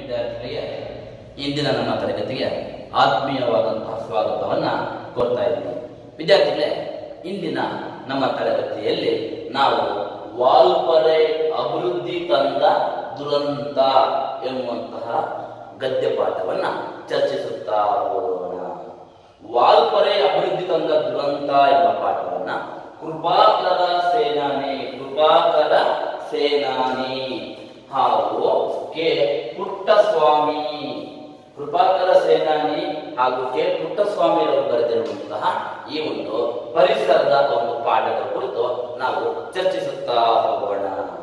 ವಿದ್ಯಾರ್ಥಿಗಳಿಗೆ ಇಂದಿನ ನಮ್ಮ ತರಗತಿಗೆ ಆತ್ಮೀಯವಾದಂತಹ ಸ್ವಾಗತವನ್ನ ಕೋರ್ತಾ ಇದ್ದೀನಿ ವಿದ್ಯಾರ್ಥಿಗಳೇ ಇಂದಿನ ನಮ್ಮ ತರಗತಿಯಲ್ಲಿ ನಾವು ವಾಲ್ಪರೆ ಅಭಿವೃದ್ಧಿ ತಂದ ದುರಂತ ಎನ್ನುವಂತಹ ಗದ್ಯ ಪಾಠವನ್ನ ಚರ್ಚಿಸುತ್ತಾ ಹೋಗೋಣ ವಾಲ್ಪರೆ ಅಭಿವೃದ್ಧಿ ತಂದ ದುರಂತ ಎಂಬ ಪಾಠವನ್ನ ಕೃಪಾಕರ ಸೇನಾನಿ ಕೃಪಾಕರ ಸೇನಾನಿ ಹಾಗೂ ಕೆ ಪುಟ್ಟಸ್ವಾಮಿ ಕೃಪಾಕರ ಸೇನಾನಿ ಹಾಗೂ ಕೆ ಪುಟ್ಟಸ್ವಾಮಿ ಅವರು ಬರೆದಿರುವಂತಹ ಈ ಒಂದು ಪರಿಸರದ ಒಂದು ಪಾಠದ ಕುರಿತು ನಾವು ಚರ್ಚಿಸುತ್ತಾ ಹೋಗೋಣ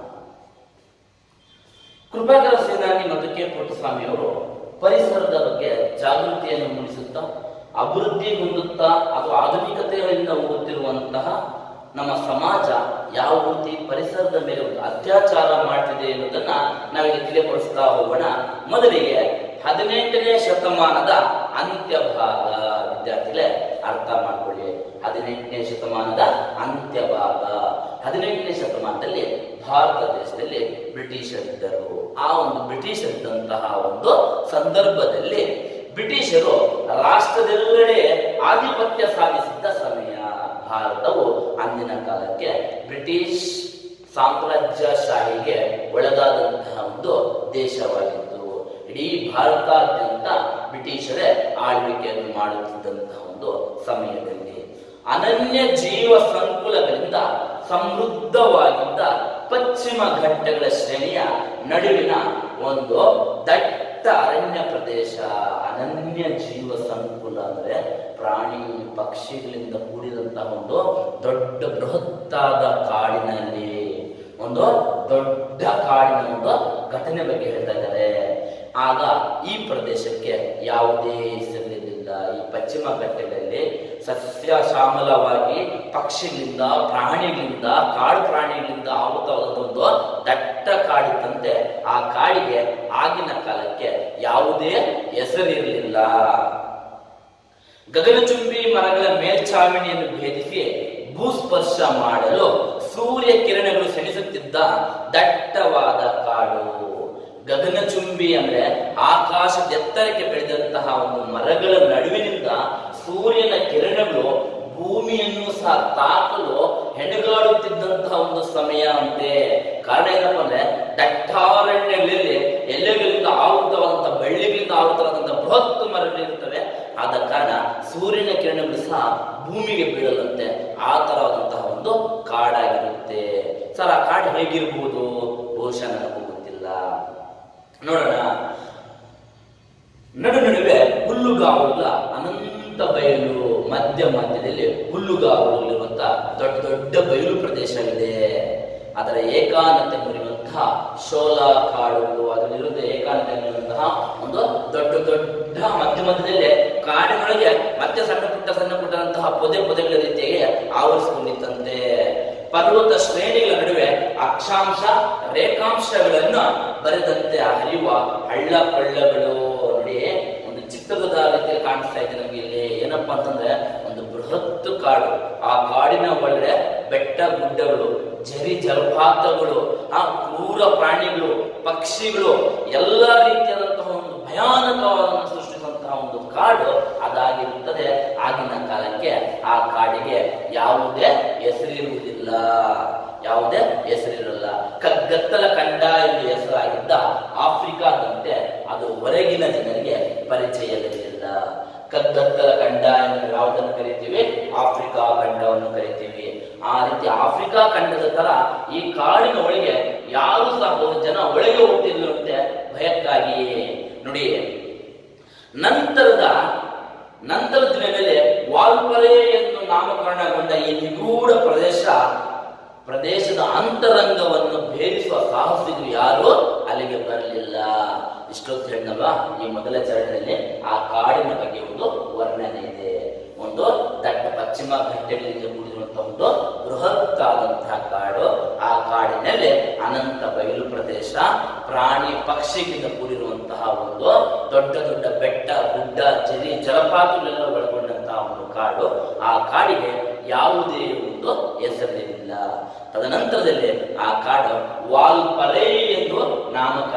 ಕೃಪಾಕರ ಸೇನಾನಿ ಮತ್ತು ಕೆ ಪುಟ್ಟಸ್ವಾಮಿ ಅವರು ಪರಿಸರದ ಬಗ್ಗೆ ಜಾಗೃತಿಯನ್ನು ಮೂಡಿಸುತ್ತಾ ಅಭಿವೃದ್ಧಿ ಹೊಂದುತ್ತಾ ಅಥವಾ ಆಧುನಿಕತೆಯಿಂದ ಹೋಗುತ್ತಿರುವಂತಹ ನಮ್ಮ ಸಮಾಜ ಯಾವ ರೀತಿ ಪರಿಸರದ ಮೇಲೆ ಒಂದು ಅತ್ಯಾಚಾರ ಮಾಡ್ತಿದೆ ಎನ್ನುವುದನ್ನ ನಾವೀಗ ತಿಳಿಯಪಡಿಸ್ತಾ ಹೋಗೋಣ ಮೊದಲಿಗೆ ಹದಿನೆಂಟನೇ ಶತಮಾನದ ಅಂತ್ಯ ಭಾಗ ವಿದ್ಯಾರ್ಥಿಗಳೇ ಅರ್ಥ ಮಾಡ್ಕೊಳ್ಳಿ ಹದಿನೆಂಟನೇ ಶತಮಾನದ ಅಂತ್ಯ ಭಾಗ ಹದಿನೆಂಟನೇ ಶತಮಾನದಲ್ಲಿ ಭಾರತ ದೇಶದಲ್ಲಿ ಬ್ರಿಟಿಷರಿದ್ದರು ಆ ಒಂದು ಬ್ರಿಟಿಷರಿದ್ದಂತಹ ಒಂದು ಸಂದರ್ಭದಲ್ಲಿ ಬ್ರಿಟಿಷರು ರಾಷ್ಟ್ರದೆಲ್ಲೆಡೆ ಆಧಿಪತ್ಯ ಸಾಧಿಸಿದ್ದ ಸಮಯ ಭಾರತವು ಅಂದಿನ ಕಾಲಕ್ಕೆ ಬ್ರಿಟಿಷ್ ಸಾಮ್ರಾಜ್ಯಶಾಹಿಗೆ ಒಳಗಾದಂತಹ ಒಂದು ದೇಶವಾಗಿತ್ತು ಇಡೀ ಭಾರತಾದ್ಯಂತ ಬ್ರಿಟಿಷರೇ ಆಳ್ವಿಕೆಯನ್ನು ಮಾಡುತ್ತಿದ್ದಂತಹ ಒಂದು ಸಮಯದಲ್ಲಿ ಅನನ್ಯ ಜೀವ ಸಂಕುಲಗಳಿಂದ ಸಮೃದ್ಧವಾಗಿದ್ದ ಪಶ್ಚಿಮ ಘಟ್ಟಗಳ ಶ್ರೇಣಿಯ ನಡುವಿನ ಒಂದು ದಟ್ಟ ಅರಣ್ಯ ಪ್ರದೇಶ ಅನನ್ಯ ಜೀವ ಸಂಕುಲ ಅಂದ್ರೆ ಪ್ರಾಣಿ ಪಕ್ಷಿಗಳಿಂದ ಕೂಡಿದಂತಹ ಒಂದು ದೊಡ್ಡ ಬೃಹತ್ತಾದ ಕಾಡಿನಲ್ಲಿ ಒಂದು ದೊಡ್ಡ ಕಾಡಿನ ಒಂದು ಘಟನೆ ಬಗ್ಗೆ ಹೇಳ್ತಾ ಇದ್ದಾರೆ ಆಗ ಈ ಪ್ರದೇಶಕ್ಕೆ ಯಾವುದೇ ಹೆಸರಿರಲಿಲ್ಲ ಈ ಪಶ್ಚಿಮ ಘಟ್ಟಗಳಲ್ಲಿ ಸಸ್ಯ ಶ್ಯಾಮಲವಾಗಿ ಪಕ್ಷಿಗಳಿಂದ ಪ್ರಾಣಿಗಳಿಂದ ಕಾಡು ಪ್ರಾಣಿಗಳಿಂದ ಆವೃತವಾದ ಒಂದು ದಟ್ಟ ಕಾಡಿತ್ತಂತೆ ಆ ಕಾಡಿಗೆ ಆಗಿನ ಕಾಲಕ್ಕೆ ಯಾವುದೇ ಹೆಸರಿರಲಿಲ್ಲ ಗಗನಚುಂಬಿ ಮರಗಳ ಮೇಲ್ಛಾವಣಿಯನ್ನು ಭೇದಿಸಿ ಭೂಸ್ಪರ್ಶ ಮಾಡಲು ಸೂರ್ಯ ಕಿರಣಗಳು ಸೆಣಿಸುತ್ತಿದ್ದ ದಟ್ಟವಾದ ಕಾಡು ಗಗನಚುಂಬಿ ಅಂದ್ರೆ ಆಕಾಶದ ಎತ್ತರಕ್ಕೆ ಬೆಳೆದಂತಹ ಒಂದು ಮರಗಳ ನಡುವಿನಿಂದ ಸೂರ್ಯನ ಕಿರಣಗಳು ಭೂಮಿಯನ್ನು ಸಹ ತಾಕಲು ಹೆಣಗಾಡುತ್ತಿದ್ದಂತಹ ಒಂದು ಸಮಯ ಅಂತೆ ಕಾರಣ ಏನಪ್ಪ ಅಂದ್ರೆ ದಟ್ಟಾರಣ್ಯಗಳಲ್ಲಿ ಎಲೆಗಳಿಂದ ಆವೃತವಾದಂತಹ ಬಳ್ಳಿಗಳಿಂದ ಆವೃತವಾದಂತಹ ಬೃಹತ್ ಮರಗಳಿರ್ತವೆ ಆದ ಕಾರಣ ಸೂರ್ಯನ ಕಿರಣಗಳು ಸಹ ಭೂಮಿಗೆ ಬೀಳದಂತೆ ಆ ತರವಾದಂತಹ ಒಂದು ಕಾಡಾಗಿರುತ್ತೆ ಸರ್ ಆ ಕಾಡು ಹೇಗಿರ್ಬೋದು ಬಹುಶಃ ನನಗೂ ಗೊತ್ತಿಲ್ಲ ನೋಡೋಣ ನಡು ನಡುವೆ ಹುಲ್ಲುಗಾವಲ ಅನಂತ ಬಯಲು ಮಧ್ಯ ಮಧ್ಯದಲ್ಲಿ ಹುಲ್ಲುಗಾವಲಿರುವಂತ ದೊಡ್ಡ ದೊಡ್ಡ ಬಯಲು ಪ್ರದೇಶವಿದೆ ಅದರ ಏಕಾನತೆ ಮುರಿಯುವಂತಹ ಶೋಲಾ ಕಾಡುಗಳು ಅದರಲ್ಲಿರುವಂತಹ ಏಕಾನತೆ ಮುರಿಯುವಂತಹ ಒಂದು ದೊಡ್ಡ ದೊಡ್ಡ ಮಧ್ಯ ಮಧ್ಯದಲ್ಲಿ ಕಾಡಿನೊಳಗೆ ಮತ್ತೆ ಸಣ್ಣ ಪುಟ್ಟ ಸಣ್ಣ ಪುಟ್ಟಂತಹ ಪೊದೆ ಪೊದೆಗಳ ರೀತಿಯಾಗಿ ಆವರಿಸಿಕೊಂಡಿತ್ತಂತೆ ಪರ್ವತ ಶ್ರೇಣಿಗಳ ನಡುವೆ ಅಕ್ಷಾಂಶ ರೇಖಾಂಶಗಳನ್ನು ಬರೆದಂತೆ ಹರಿಯುವ ಹಳ್ಳ ಕೊಳ್ಳಗಳು ನೋಡಿ ಒಂದು ಚಿತ್ರದ ರೀತಿಯಲ್ಲಿ ಕಾಣಿಸ್ತಾ ಇದೆ ನಮಗೆ ಇಲ್ಲಿ ಏನಪ್ಪಾ ಅಂತಂದ್ರೆ ಒಂದು ಬೃಹತ್ ಕಾಡು ಆ ಕಾಡಿನ ಒಳಗಡೆ ಬೆಟ್ಟ ಗುಡ್ಡಗಳು ಜರಿ ಜಲಪಾತಗಳು ಆ ಕ್ರೂರ ಪ್ರಾಣಿಗಳು ಪಕ್ಷಿಗಳು ಎಲ್ಲ ರೀತಿಯಾದಂತಹ ಒಂದು ಭಯಾನಕವಾದ ಸೃಷ್ಟಿಸುವಂತಹ ಒಂದು ಕಾಡು ಅದಾಗಿರುತ್ತದೆ ಆಗಿನ ಕಾಲಕ್ಕೆ ಆ ಕಾಡಿಗೆ ಯಾವುದೇ ಹೆಸರಿರುವುದಿಲ್ಲ ಯಾವುದೇ ಹೆಸರಿರಲ್ಲ ಕಗ್ಗತ್ತಲ ಕಂಡ ಎಂದು ಹೆಸರಾಗಿದ್ದ ಆಫ್ರಿಕಾದಂತೆ ಅದು ಹೊರಗಿನ ಜನರಿಗೆ ಪರಿಚಯವಿರಲಿಲ್ಲ ಕಗ್ಗತ್ತಲ ಖಂಡ ಎಂದು ಯಾವುದನ್ನು ಕರಿತೀವಿ ಆಫ್ರಿಕಾ ಖಂಡವನ್ನು ಕರಿತೀವಿ ಆ ರೀತಿ ಆಫ್ರಿಕಾ ಖಂಡದ ತರ ಈ ಕಾಡಿನ ಒಳಗೆ ಯಾರು ಸಹ ಒಂದು ಜನ ಒಳಗೆ ಹೋಗ್ತಿಲ್ಲಂತೆ ಭಯಕ್ಕಾಗಿ ನೋಡಿ ನಂತರದ ನಂತರದ ದಿನಗಳಲ್ಲಿ ವಾಲ್ಪರೆ ಎಂದು ನಾಮಕರಣಗೊಂಡ ಈ ನಿಗೂಢ ಪ್ರದೇಶ ಪ್ರದೇಶದ ಅಂತರಂಗವನ್ನು ಭೇದಿಸುವ ಸಾಹಸಿಗರು ಯಾರು ಅಲ್ಲಿಗೆ ಬರಲಿಲ್ಲ ಇಷ್ಟೊತ್ತು ಹೇಳಿದಲ್ವಾ ಈ ಮೊದಲ ಚರಣದಲ್ಲಿ ಆ ಕಾಡಿನ ಬಗ್ಗೆ ಒಂದು ವರ್ಣನೆ ಇದೆ ಒಂದು ದಟ್ಟ ಪಶ್ಚಿಮ ಘಟ್ಟಗಳಿಂದ ಕೂಡಿರುವಂತಹ ಒಂದು ಬೃಹತ್ ಆದಂತಹ ಕಾಡು ಆ ಕಾಡಿನಲ್ಲಿ ಅನಂತ ಬಯಲು ಪ್ರದೇಶ ಪ್ರಾಣಿ ಪಕ್ಷಿಗಳಿಂದ ಕೂಡಿರುವಂತಹ ಒಂದು ದೊಡ್ಡ ದೊಡ್ಡ ಬೆಟ್ಟ ಗುಡ್ಡ ಜರಿ ಜಲಪಾತಗಳೆಲ್ಲ ಒಳಗೊಂಡಂತಹ ಒಂದು ಕಾಡು ಆ ಕಾಡಿಗೆ ಯಾವುದೇ ಒಂದು ಹೆಸರಿರಲಿಲ್ಲ ತದನಂತರದಲ್ಲಿ ಆ ಕಾಡು ವಾಲ್ಪರೈ ಎಂದು ನಾಮಕರಣಗೊಳ್ಳುತ್ತದೆ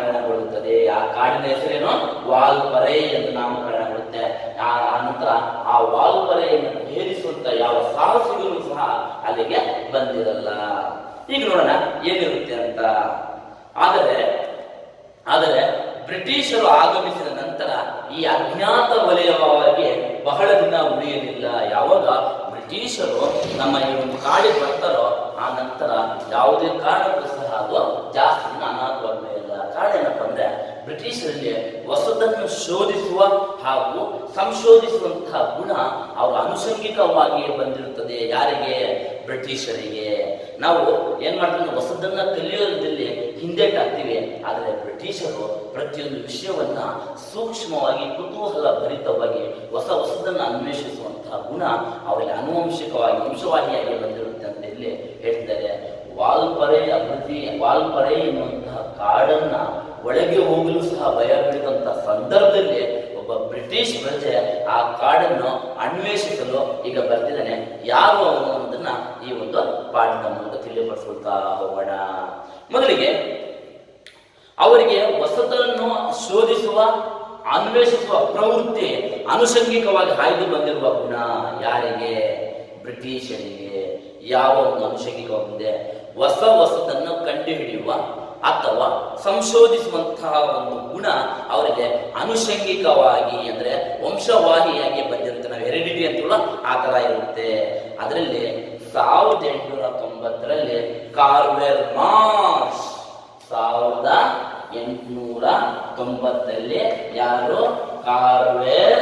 ಬೀಳುತ್ತದೆ ಆ ಕಾಡಿನ ಹೆಸರೇನು ವಾಲ್ಪರೆ ಎಂದು ನಾಮಕರಣಗೊಳ್ಳುತ್ತೆ ಆ ಆ ನಂತರ ಆ ವಾಲ್ಪರೆಯನ್ನು ಭೇದಿಸುವಂತ ಯಾವ ಸಾಹಸಿಗಳು ಸಹ ಅಲ್ಲಿಗೆ ಬಂದಿರಲ್ಲ ಈಗ ನೋಡೋಣ ಏನಿರುತ್ತೆ ಅಂತ ಆದರೆ ಆದರೆ ಬ್ರಿಟಿಷರು ಆಗಮಿಸಿದ ನಂತರ ಈ ಅಜ್ಞಾತ ವಲಯವಾಗಿ ಬಹಳ ದಿನ ಉಳಿಯಲಿಲ್ಲ ಯಾವಾಗ ಬ್ರಿಟಿಷರು ನಮ್ಮ ಈ ಒಂದು ಕಾಡಿಗೆ ಬರ್ತಾರೋ ಆ ನಂತರ ಯಾವುದೇ ಕಾರಣಕ್ಕೂ ಸಹ ಅದು ಜಾಸ್ತಿ ದಿನ ಅನಾಥವಾಗಲೇ ಇಲ್ಲ ಕಾರಣ ಏನಪ್ಪ ಅಂದ್ರೆ ಬ್ರಿಟಿಷರಲ್ಲಿ ಹೊಸದನ್ನು ಶೋಧಿಸುವ ಹಾಗೂ ಸಂಶೋಧಿಸುವಂತಹ ಗುಣ ಅವರ ಅನುಷಂಗಿಕವಾಗಿ ಬಂದಿರುತ್ತದೆ ಯಾರಿಗೆ ಬ್ರಿಟಿಷರಿಗೆ ನಾವು ಏನ್ ಮಾಡ್ತೀವಿ ಹೊಸದನ್ನ ಕಲಿಯೋದ್ರಲ್ಲಿ ಹಿಂದೇಟಾಗ್ತೀವಿ ಆದರೆ ಬ್ರಿಟಿಷರು ಪ್ರತಿಯೊಂದು ವಿಷಯವನ್ನ ಸೂಕ್ಷ್ಮವಾಗಿ ಕುತೂಹಲ ಭರಿತವಾಗಿ ಹೊಸ ಹೊಸದನ್ನ ಅನ್ವೇಷಿಸುವಂತಹ ಗುಣ ಅವರಿಗೆ ಆನುವಂಶಿಕವಾಗಿ ವಂಶವಾಹಿಯಾಗಿ ಬಂದಿರುತ್ತೆ ಅಂತ ಇಲ್ಲಿ ಹೇಳ್ತಾರೆ ವಾಲ್ಪರೆ ಅಭಿವೃದ್ಧಿ ವಾಲ್ಪರೆ ಎನ್ನುವಂತಹ ಕಾಡನ್ನ ಒಳಗೆ ಹೋಗಲು ಸಹ ಭಯ ಬೀಳಿದಂತಹ ಸಂದರ್ಭದಲ್ಲಿ ಒಬ್ಬ ಬ್ರಿಟಿಷ್ ಪ್ರಜೆ ಆ ಕಾಡನ್ನು ಅನ್ವೇಷಿಸಲು ಈಗ ಬರ್ತಿದ್ದಾನೆ ಯಾರು ಅವನು ಅನ್ನೋದನ್ನ ಈ ಒಂದು ಪಾಠದ ಮೂಲಕ ತಿಳಿಯಪಡಿಸ್ಕೊಳ್ತಾ ಹೋಗೋಣ ಮೊದಲಿಗೆ ಅವರಿಗೆ ಹೊಸತನ್ನು ಶೋಧಿಸುವ ಅನ್ವೇಷಿಸುವ ಪ್ರವೃತ್ತಿ ಅನುಷಂಗಿಕವಾಗಿ ಹಾಯ್ದು ಬಂದಿರುವ ಗುಣ ಯಾರಿಗೆ ಬ್ರಿಟಿಷರಿಗೆ ಯಾವ ಒಂದು ಅನುಷಂಗಿಕವಾಗಿದೆ ಹೊಸ ಹೊಸತನ್ನು ಕಂಡುಹಿಡಿಯುವ ಅಥವಾ ಸಂಶೋಧಿಸುವಂತಹ ಒಂದು ಗುಣ ಅವರಿಗೆ ಅನುಷಂಗಿಕವಾಗಿ ಅಂದ್ರೆ ವಂಶವಾಹಿಯಾಗಿ ಬಂದಿರುತ್ತೆ ನಾವು ಹೆರಿಡಿಟಿ ಅಂತಲ್ಲ ಆ ತರ ಇರುತ್ತೆ ಅದರಲ್ಲಿ ಸಾವಿರದ ಎಂಟುನೂರ ತೊಂಬತ್ತರಲ್ಲಿ ಕಾರ್ವೆರ್ ಮಾರ್ಷ್ ಸಾವಿರದ ಎಂಟುನೂರ ತೊಂಬತ್ತರಲ್ಲಿ ಯಾರು ಕಾರ್ವೆರ್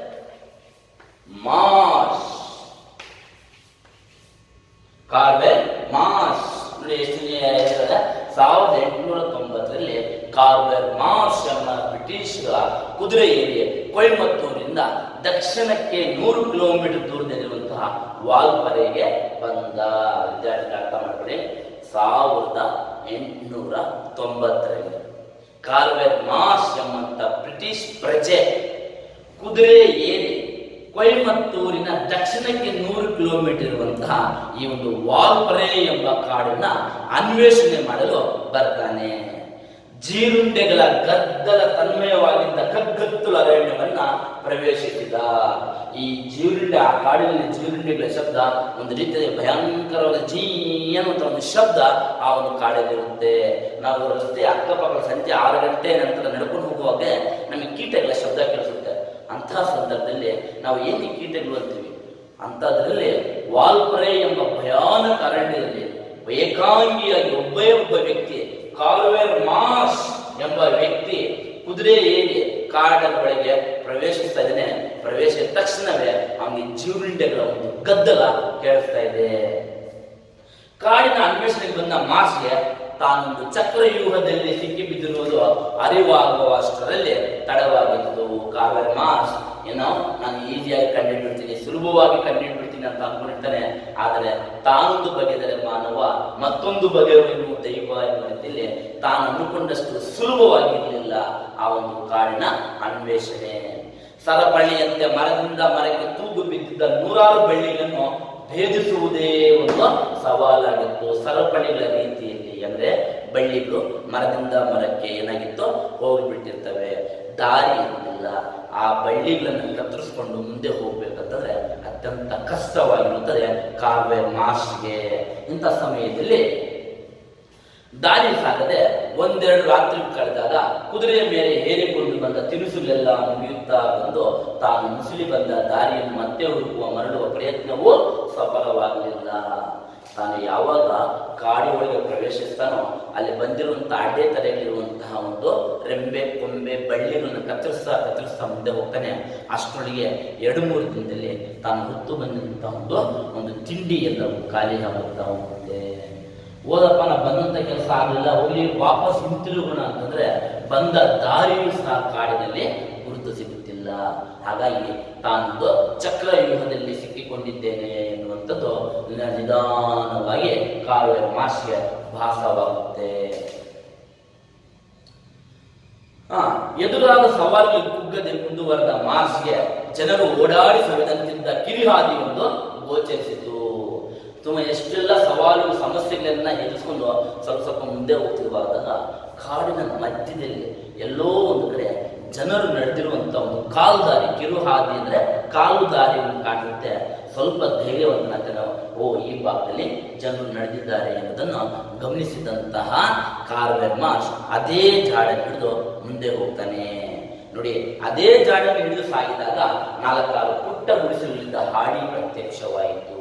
ಮಾರ್ಷ್ ಕಾರ್ವೆಲ್ ಮಾರ್ಷ್ ನೋಡಿ ಎಷ್ಟು ಹೇಳ್ತಾರೆ ಸಾವಿರದ ಎಂಟುನೂರ ತೊಂಬತ್ತರಲ್ಲಿ ಕಾರ್ವೆಲ್ ಮಾರ್ಷ್ ಎಂಬ ಬ್ರಿಟಿಷ್ ಕುದುರೆ ಏರಿ ಕೊಯಮತ್ತೂರಿನಿಂದ ದಕ್ಷಿಣಕ್ಕೆ ನೂರು ಕಿಲೋಮೀಟರ್ ದೂರದಲ್ಲಿರುವಂತಹ ವಾಲ್ಪರೆಗೆ ಬಂದ ವಿದ್ಯಾರ್ಥಿಗಳು ಅರ್ಥ ಮಾಡ್ಕೊಳ್ಳಿ ಸಾವಿರದ ಎಂಟುನೂರ ತೊಂಬತ್ತರಲ್ಲಿ ಕಾರ್ವೆಲ್ ಮಾರ್ಷ್ ಎಂಬಂತ ಬ್ರಿಟಿಷ್ ಪ್ರಜೆ ಕುದುರೆ ಏರಿ ಕೊಯಮತ್ತೂರಿನ ದಕ್ಷಿಣಕ್ಕೆ ನೂರು ಕಿಲೋಮೀಟರ್ ಇರುವಂತಹ ಈ ಒಂದು ವಾಲ್ಪರೆ ಎಂಬ ಕಾಡನ್ನ ಅನ್ವೇಷಣೆ ಮಾಡಲು ಬರ್ತಾನೆ ಜೀರುಂಡೆಗಳ ಗದ್ದಲ ತನ್ಮಯವಾಗಿದ್ದ ಕಗ್ಗತ್ತಲು ಅರಣ್ಯವನ್ನ ಪ್ರವೇಶಿಸಿದ ಈ ಜೀರುಂಡೆ ಆ ಕಾಡಿನಲ್ಲಿ ಜೀರುಂಡೆಗಳ ಶಬ್ದ ಒಂದು ರೀತಿಯ ಭಯಂಕರವಾದ ಜೀ ಅನ್ನುವಂಥ ಒಂದು ಶಬ್ದ ಆ ಒಂದು ಕಾಡಲ್ಲಿರುತ್ತೆ ನಾವು ರಸ್ತೆ ಅಕ್ಕಪಕ್ಕ ಸಂಜೆ ಆರು ಗಂಟೆ ನಂತರ ನಡ್ಕೊಂಡು ಹೋಗುವಾಗ ನಮಗೆ ಕೀಟಗಳ ಶಬ್ದ ಕೇಳಿಸುತ್ತೆ ಅಂತಹ ಸಂದರ್ಭದಲ್ಲಿ ನಾವು ಏನು ಕೀಟಗಳು ಅಂತೀವಿ ಅಂಥದ್ರಲ್ಲಿ ವಾಲ್ಪರೆ ಎಂಬ ಭಯಾನಕ ಅರಣ್ಯದಲ್ಲಿ ಏಕಾಂಗಿಯಾಗಿ ಒಬ್ಬೇ ಒಬ್ಬ ವ್ಯಕ್ತಿ ಕಾರ್ವೇರ್ ಮಾಸ್ ಎಂಬ ವ್ಯಕ್ತಿ ಕುದುರೆ ಏರಿ ಕಾಡಿನ ಒಳಗೆ ಪ್ರವೇಶಿಸ್ತಾ ಇದ್ದಾನೆ ಪ್ರವೇಶಿಸಿದ ತಕ್ಷಣವೇ ಅವನಿಗೆ ಜೀವನಿಂಡೆಗಳ ಒಂದು ಗದ್ದಲ ಕೇಳಿಸ್ತಾ ಇದೆ ಕಾಡಿನ ಅನ್ವೇಷಣೆಗೆ ಬಂದ ಮಾಸ್ಗೆ ತಾನೊಂದು ಚಕ್ರವ್ಯೂಹದಲ್ಲಿ ಸಿಕ್ಕಿ ಬಿದ್ದಿರುವುದು ಅರಿವಾಗುವಷ್ಟರಲ್ಲಿ ತಡವಾಗಿತ್ತು ಕಾವೇರಿ ಮಾಸ್ ಏನೋ ನಾನು ಈಸಿಯಾಗಿ ಕಂಡುಹಿಡ್ಬಿಡ್ತೀನಿ ಸುಲಭವಾಗಿ ಕಂಡುಹಿಡ್ಬಿಡ್ತೀನಿ ಅಂತ ಅನ್ಕೊಂಡಿರ್ತಾನೆ ಆದರೆ ತಾನೊಂದು ಬಗೆದರೆ ಮಾನವ ಮತ್ತೊಂದು ಬಗೆಯನ್ನು ದೈವ ಎನ್ನುವ ರೀತಿಯಲ್ಲಿ ತಾನು ಅಂದುಕೊಂಡಷ್ಟು ಸುಲಭವಾಗಿರಲಿಲ್ಲ ಆ ಒಂದು ಕಾಡಿನ ಅನ್ವೇಷಣೆ ಸರಪಳಿಯಂತೆ ಮರದಿಂದ ಮರಕ್ಕೆ ತೂಗು ಬಿದ್ದಿದ್ದ ನೂರಾರು ಬೆಳ್ಳಿಗಳನ್ನು ಭೇದಿಸುವುದೇ ಒಂದು ಸವಾಲಾಗಿತ್ತು ಸರಪಳಿಗಳ ರೀತಿಯಲ್ಲಿ ಅಂದ್ರೆ ಬಳ್ಳಿಗಳು ಮರದಿಂದ ಮರಕ್ಕೆ ಏನಾಗಿತ್ತು ಹೋಗ್ಬಿಟ್ಟಿರ್ತವೆ ದಾರಿ ಇರುವುದಿಲ್ಲ ಆ ಬಳ್ಳಿಗಳನ್ನು ಕತ್ತರಿಸ್ಕೊಂಡು ಮುಂದೆ ಹೋಗ್ಬೇಕಂತಂದ್ರೆ ಅತ್ಯಂತ ಕಷ್ಟವಾಗಿರುತ್ತದೆ ಕಾವ್ಯ ಮಾಸ್ಗೆ ಇಂಥ ಸಮಯದಲ್ಲಿ ದಾರಿ ಸಾಗದೆ ಒಂದೆರಡು ರಾತ್ರಿ ಕಳೆದಾಗ ಕುದುರೆಯ ಮೇಲೆ ಹೇರಿಕೊಂಡು ಬಂದ ತಿನಿಸುಗಳೆಲ್ಲ ಮುಗಿಯುತ್ತಾ ಬಂದು ತಾನು ಮುಸುಲಿ ಬಂದ ದಾರಿಯನ್ನು ಮತ್ತೆ ಹುಡುಕುವ ಮರಳುವ ಪ್ರಯತ್ನವೂ ಸಫಲವಾಗಲಿಲ್ಲ ತಾನು ಯಾವಾಗ ಕಾಡಿಯೊಳಗೆ ಪ್ರವೇಶಿಸ್ತಾನೋ ಅಲ್ಲಿ ಬಂದಿರುವಂತಹ ಅಡ್ಡೆ ತಲೆಯಲ್ಲಿರುವಂತಹ ಒಂದು ರೆಂಬೆ ಕೊಂಬೆ ಬಳ್ಳಿಗಳನ್ನು ಕತ್ತರಿಸ್ತಾ ಕತ್ತರಿಸ್ತಾ ಮುಂದೆ ಹೋಗ್ತಾನೆ ಅಷ್ಟರೊಳಗೆ ಎರಡು ಮೂರು ದಿನದಲ್ಲಿ ತಾನು ಹೊತ್ತು ಬಂದಂತಹ ಒಂದು ಒಂದು ತಿಂಡಿ ಎಲ್ಲವೂ ಖಾಲಿ ಆಗುತ್ತಾ ಹೋಗುತ್ತೆ ಓದಪ್ಪ ನಾ ಬಂದಂತ ಕೆಲಸ ಆಗಲಿಲ್ಲ ಹೋಗ್ಲಿ ವಾಪಸ್ ಹಿಂತಿರುಗೋಣ ಅಂತಂದ್ರೆ ಬಂದ ದಾರಿಯೂ ಸಹ ಕಾಡಿನಲ್ಲಿ ಗುರುತು ಸಿಗುತ್ತಿಲ್ಲ ಹಾಗಾಗಿ ತಾನೊಂದು ಚಕ್ರವ್ಯೂಹದಲ್ಲಿ ಸಿಕ್ಕಿಕೊಂಡಿದ್ದೇನೆ ಎನ್ನುವಂಥದ್ದು ನ- ನಿಧಾನವಾಗಿ ಕಾವ್ಯ ಮಾಸ್ಗೆ ಭಾಸವಾಗುತ್ತೆ ಆ, ಎದುರಾದ ಸವಾಲಿಗೆ ಕುಗ್ಗದೆ ಮುಂದುವರೆದ ಮಾರ್ಸ್ಗೆ ಜನರು ಓಡಾಡಿ ಸವಿದಂತಿದ್ದ ಕಿರಿಹಾದಿಯೊಂದು ಗೋಚರಿಸಿತು ತುಂಬ ಎಷ್ಟೆಲ್ಲ ಸವಾಲು ಸಮಸ್ಯೆಗಳನ್ನ ಎದುರಿಸ್ಕೊಂಡು ಸ್ವಲ್ಪ ಸ್ವಲ್ಪ ಮುಂದೆ ಹೋಗ್ತಿರುವಾಗ ಕಾಡಿನ ಮಧ್ಯದಲ್ಲಿ ಎಲ್ಲೋ ಒಂದು ಕಡೆ ಜನರು ನಡೆದಿರುವಂತ ಒಂದು ಕಾಲು ದಾರಿ ಕಿರು ಹಾದಿ ಅಂದ್ರೆ ಕಾಲು ದಾರಿ ಒಂದು ಕಾಣುತ್ತೆ ಸ್ವಲ್ಪ ಧೈರ್ಯವಂತನಾಗ್ತಾನೆ ಓ ಈ ಭಾಗದಲ್ಲಿ ಜನರು ನಡೆದಿದ್ದಾರೆ ಎಂಬುದನ್ನು ಗಮನಿಸಿದಂತಹ ಕಾರ್ವೆರ್ ಮಾರ್ಷ್ ಅದೇ ಜಾಡ ಹಿಡಿದು ಮುಂದೆ ಹೋಗ್ತಾನೆ ನೋಡಿ ಅದೇ ಜಾಡನ್ನು ಹಿಡಿದು ಸಾಗಿದಾಗ ನಾಲ್ಕಾರು ಪುಟ್ಟ ಗುಡಿಸಲಿದ್ದ ಹಾಡಿ ಪ್ರತ್ಯಕ್ಷವಾಯಿತು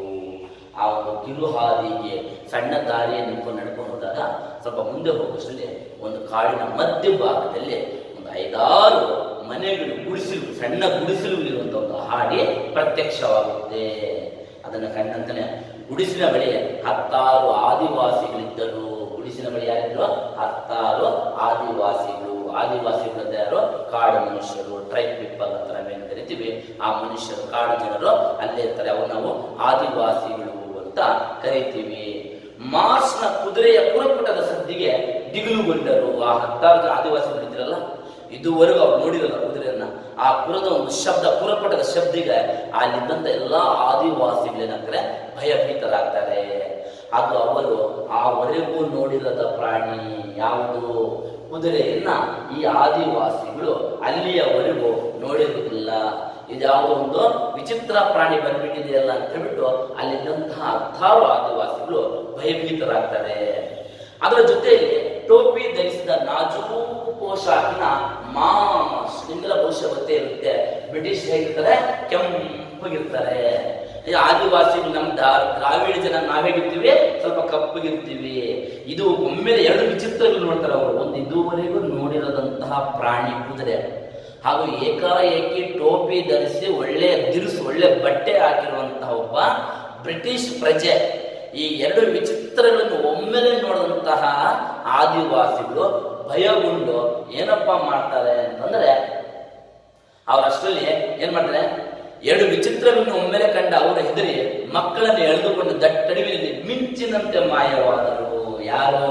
ಆ ಒಂದು ಕಿರು ಹಾದಿಗೆ ಸಣ್ಣ ದಾರಿಯನ್ನು ನಿಂತ್ಕೊಂಡು ನಡ್ಕೊಂಡು ಹೋದಾಗ ಸ್ವಲ್ಪ ಮುಂದೆ ಹೋಗುವಷ್ಟರಲ್ಲಿ ಒಂದು ಕಾಡಿನ ಮಧ್ಯ ಭಾಗದಲ್ಲಿ ಒಂದು ಐದಾರು ಮನೆಗಳು ಗುಡಿಸಲು ಸಣ್ಣ ಗುಡಿಸಲು ಇರುವಂತ ಒಂದು ಹಾಡಿ ಪ್ರತ್ಯಕ್ಷವಾಗುತ್ತೆ ಅದನ್ನು ಕಂಡಂತಾನೆ ಗುಡಿಸಿನ ಬಳಿ ಹತ್ತಾರು ಆದಿವಾಸಿಗಳಿದ್ದರು ಗುಡಿಸಿನ ಬಳಿ ಯಾರಿದ್ರು ಹತ್ತಾರು ಆದಿವಾಸಿಗಳು ಆದಿವಾಸಿಗಳು ಯಾರು ಕಾಡು ಮನುಷ್ಯರು ಟ್ರೈಬ್ ಪೀಪಲ್ ಅಂತ ನಾವೇನು ಕರಿತೀವಿ ಆ ಮನುಷ್ಯರು ಕಾಡು ಜನರು ಅಲ್ಲೇ ಇರ್ತಾರೆ ಅವ್ರು ನಾವು ಆದಿವಾಸಿಗಳು ಅಂತ ಕರಿತೀವಿ ಮಾರ್ಸ್ನ ಕುದುರೆಯ ಪುರಪುಟದ ಸದ್ದಿಗೆ ದಿಗಿಲುಗೊಂಡರು ಆ ಹತ್ತಾರು ಜನ ಆದಿವಾಸಿಗಳು ಇದ್ರಲ್ಲ ಇದುವರೆಗೂ ಅವ್ರು ನೋಡಿರಲ್ಲ ಕುದುರೆಯನ್ನ ಆ ಪುರದ ಒಂದು ಶಬ್ದ ಪುರಪಟದ ಶಬ್ದಿಗೆ ಅಲ್ಲಿದ್ದಂತ ಎಲ್ಲಾ ಆದಿವಾಸಿಗಳೇನಾಗ್ತಾರೆ ಭಯಭೀತರಾಗ್ತಾರೆ ಅದು ಅವರು ಆವರೆಗೂ ನೋಡಿರದ ಪ್ರಾಣಿ ಯಾವುದು ಕುದುರೆಯನ್ನ ಈ ಆದಿವಾಸಿಗಳು ಅಲ್ಲಿಯವರೆಗೂ ನೋಡಿರುವುದಿಲ್ಲ ಇದ್ಯಾವುದೋ ಒಂದು ವಿಚಿತ್ರ ಪ್ರಾಣಿ ಬಂದ್ಬಿಟ್ಟಿದೆಯಲ್ಲ ಅಂತ ಹೇಳ್ಬಿಟ್ಟು ಅಲ್ಲಿದ್ದಂತಹ ಹತ್ತಾರು ಆದಿವಾಸಿಗಳು ಭಯಭೀತರಾಗ್ತಾರೆ ಅದರ ಜೊತೆಯಲ್ಲಿ ಟೋಪಿ ಧರಿಸಿದ ನಾಜೂಕು ಪೋಷಾಕಿನ ಮಾಸ್ ನಿಮ್ಗೆಲ್ಲ ಬಹುಶಃ ಗೊತ್ತೇ ಇರುತ್ತೆ ಬ್ರಿಟಿಷ್ ಹೇಗಿರ್ತಾರೆ ಕೆಂಪಗಿರ್ತಾರೆ ಈ ಆದಿವಾಸಿಗಳು ನಮ್ಮ ದಾ- ದ್ರಾವಿಡ ಜನ ನಾವೇಗಿರ್ತೀವಿ ಸ್ವಲ್ಪ ಕಪ್ಪಗಿರ್ತೀವಿ ಇದು ಒಮ್ಮೆಲೆ ಎರಡು ವಿಚಿತ್ರಗಳು ನೋಡ್ತಾರೆ ಅವರು ಒಂದು ಇದುವರೆಗೂ ನೋಡಿರದಂತಹ ಪ್ರಾಣಿ ಕುದುರೆ ಹಾಗೂ ಏಕಾಏಕಿ ಟೋಪಿ ಧರಿಸಿ ಒಳ್ಳೆ ದಿರಿಸು ಒಳ್ಳೆ ಬಟ್ಟೆ ಹಾಕಿರುವಂತಹ ಒಬ್ಬ ಬ್ರಿಟಿಷ್ ಪ್ರಜೆ ಈ ಎರಡು ವಿಚಿತ್ರಗಳನ್ನು ಒಮ್ಮೆಲೆ ನೋಡಿದಂತಹ ಆದಿವಾಸಿಗಳು ಭಯಗೊಂಡು ಏನಪ್ಪ ಮಾಡ್ತಾರೆ ಅಂತಂದ್ರೆ ಅವರಷ್ಟರಲ್ಲಿ ಏನ್ ಮಾಡ್ತಾರೆ ಎರಡು ವಿಚಿತ್ರಗಳನ್ನು ಒಮ್ಮೆಲೆ ಕಂಡ ಅವರು ಹೆದರಿ ಮಕ್ಕಳನ್ನು ಎಳೆದುಕೊಂಡು ದಟ್ಟಡಿವಿನಲ್ಲಿ ಮಿಂಚಿನಂತೆ ಮಾಯವಾದರು ಯಾರೋ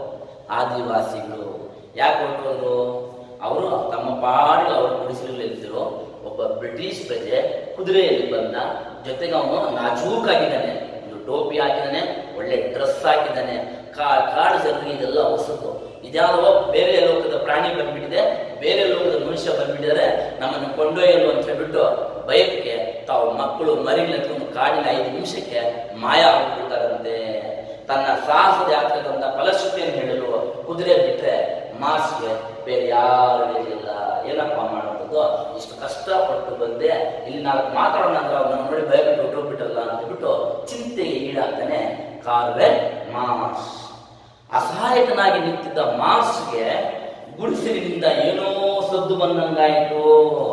ಆದಿವಾಸಿಗಳು ಯಾಕೆ ಹೊರಟೋದ್ರು ಅವರು ತಮ್ಮ ಪಾಡಿಗೆ ಅವರು ಗುಡಿಸಲಿದ್ದರು ಒಬ್ಬ ಬ್ರಿಟಿಷ್ ಪ್ರಜೆ ಕುದುರೆಯಲ್ಲಿ ಬಂದ ಜೊತೆಗೆ ಅವನು ನಾಜೂಕಾಗಿದ್ದಾನೆ ಒಂದು ಟೋಪಿ ಹಾಕಿದ್ದಾನೆ ಒಳ್ಳೆ ಡ್ರೆಸ್ ಹಾಕಿದ್ದಾನೆ ಕಾ ಕಾಡು ಜನರಿಗೆ ಇದೆಲ್ಲ ಹೊಸತು ಇದ್ಯಾವುದೋ ಬೇರೆ ಲೋಕದ ಪ್ರಾಣಿ ಬಂದ್ಬಿಟ್ಟಿದೆ ಬೇರೆ ಲೋಕದ ಮನುಷ್ಯ ಬಂದ್ಬಿಟ್ಟಿದ್ದಾರೆ ನಮ್ಮನ್ನು ಕೊಂಡೊಯ್ಯಲು ಅಂತ ಹೇಳ್ಬಿಟ್ಟು ಭಯಕ್ಕೆ ತಾವು ಮಕ್ಕಳು ಮರಿಗಳೆತ್ಕೊಂಡು ಕಾಡಿನ ಐದು ನಿಮಿಷಕ್ಕೆ ಮಾಯ ಆಗ್ಬಿಡ್ತಾರಂತೆ ತನ್ನ ಸಾಹಸದ ಯಾತ್ರೆ ತಂದ ಫಲಶ್ರುತಿಯನ್ನು ಹೇಳಲು ಕುದುರೆ ಬಿಟ್ರೆ ಮಾಸ್ಗೆ ಬೇರೆ ಯಾರು ಹೇಳಿಲ್ಲ ಏನಪ್ಪ ಮಾಡೋದು ಇಷ್ಟು ಕಷ್ಟಪಟ್ಟು ಬಂದೆ ಇಲ್ಲಿ ನಾಲ್ಕು ಮಾತಾಡೋಣ ಅಂದ್ರೆ ಅವ್ರು ನಮ್ಮ ನೋಡಿ ಭಯಬಿಟ್ಟು ಹೊಟ್ಟೋಗ್ಬಿಟ್ಟಲ್ಲ ಅಂತ ಹೇಳ್ಬಿಟ್ಟು ಚಿಂತೆಗೆ ಈಡಾಗ್ತಾನೆ ಕಾರ್ವೆ ಮಾರ್ಸ್ ಅಸಹಾಯಕನಾಗಿ ನಿಂತಿದ್ದ ಮಾರ್ಸ್ಗೆ ಗುಡಿಸಲಿನಿಂದ ಏನೋ ಸದ್ದು ಬಂದಂಗಾಯಿತು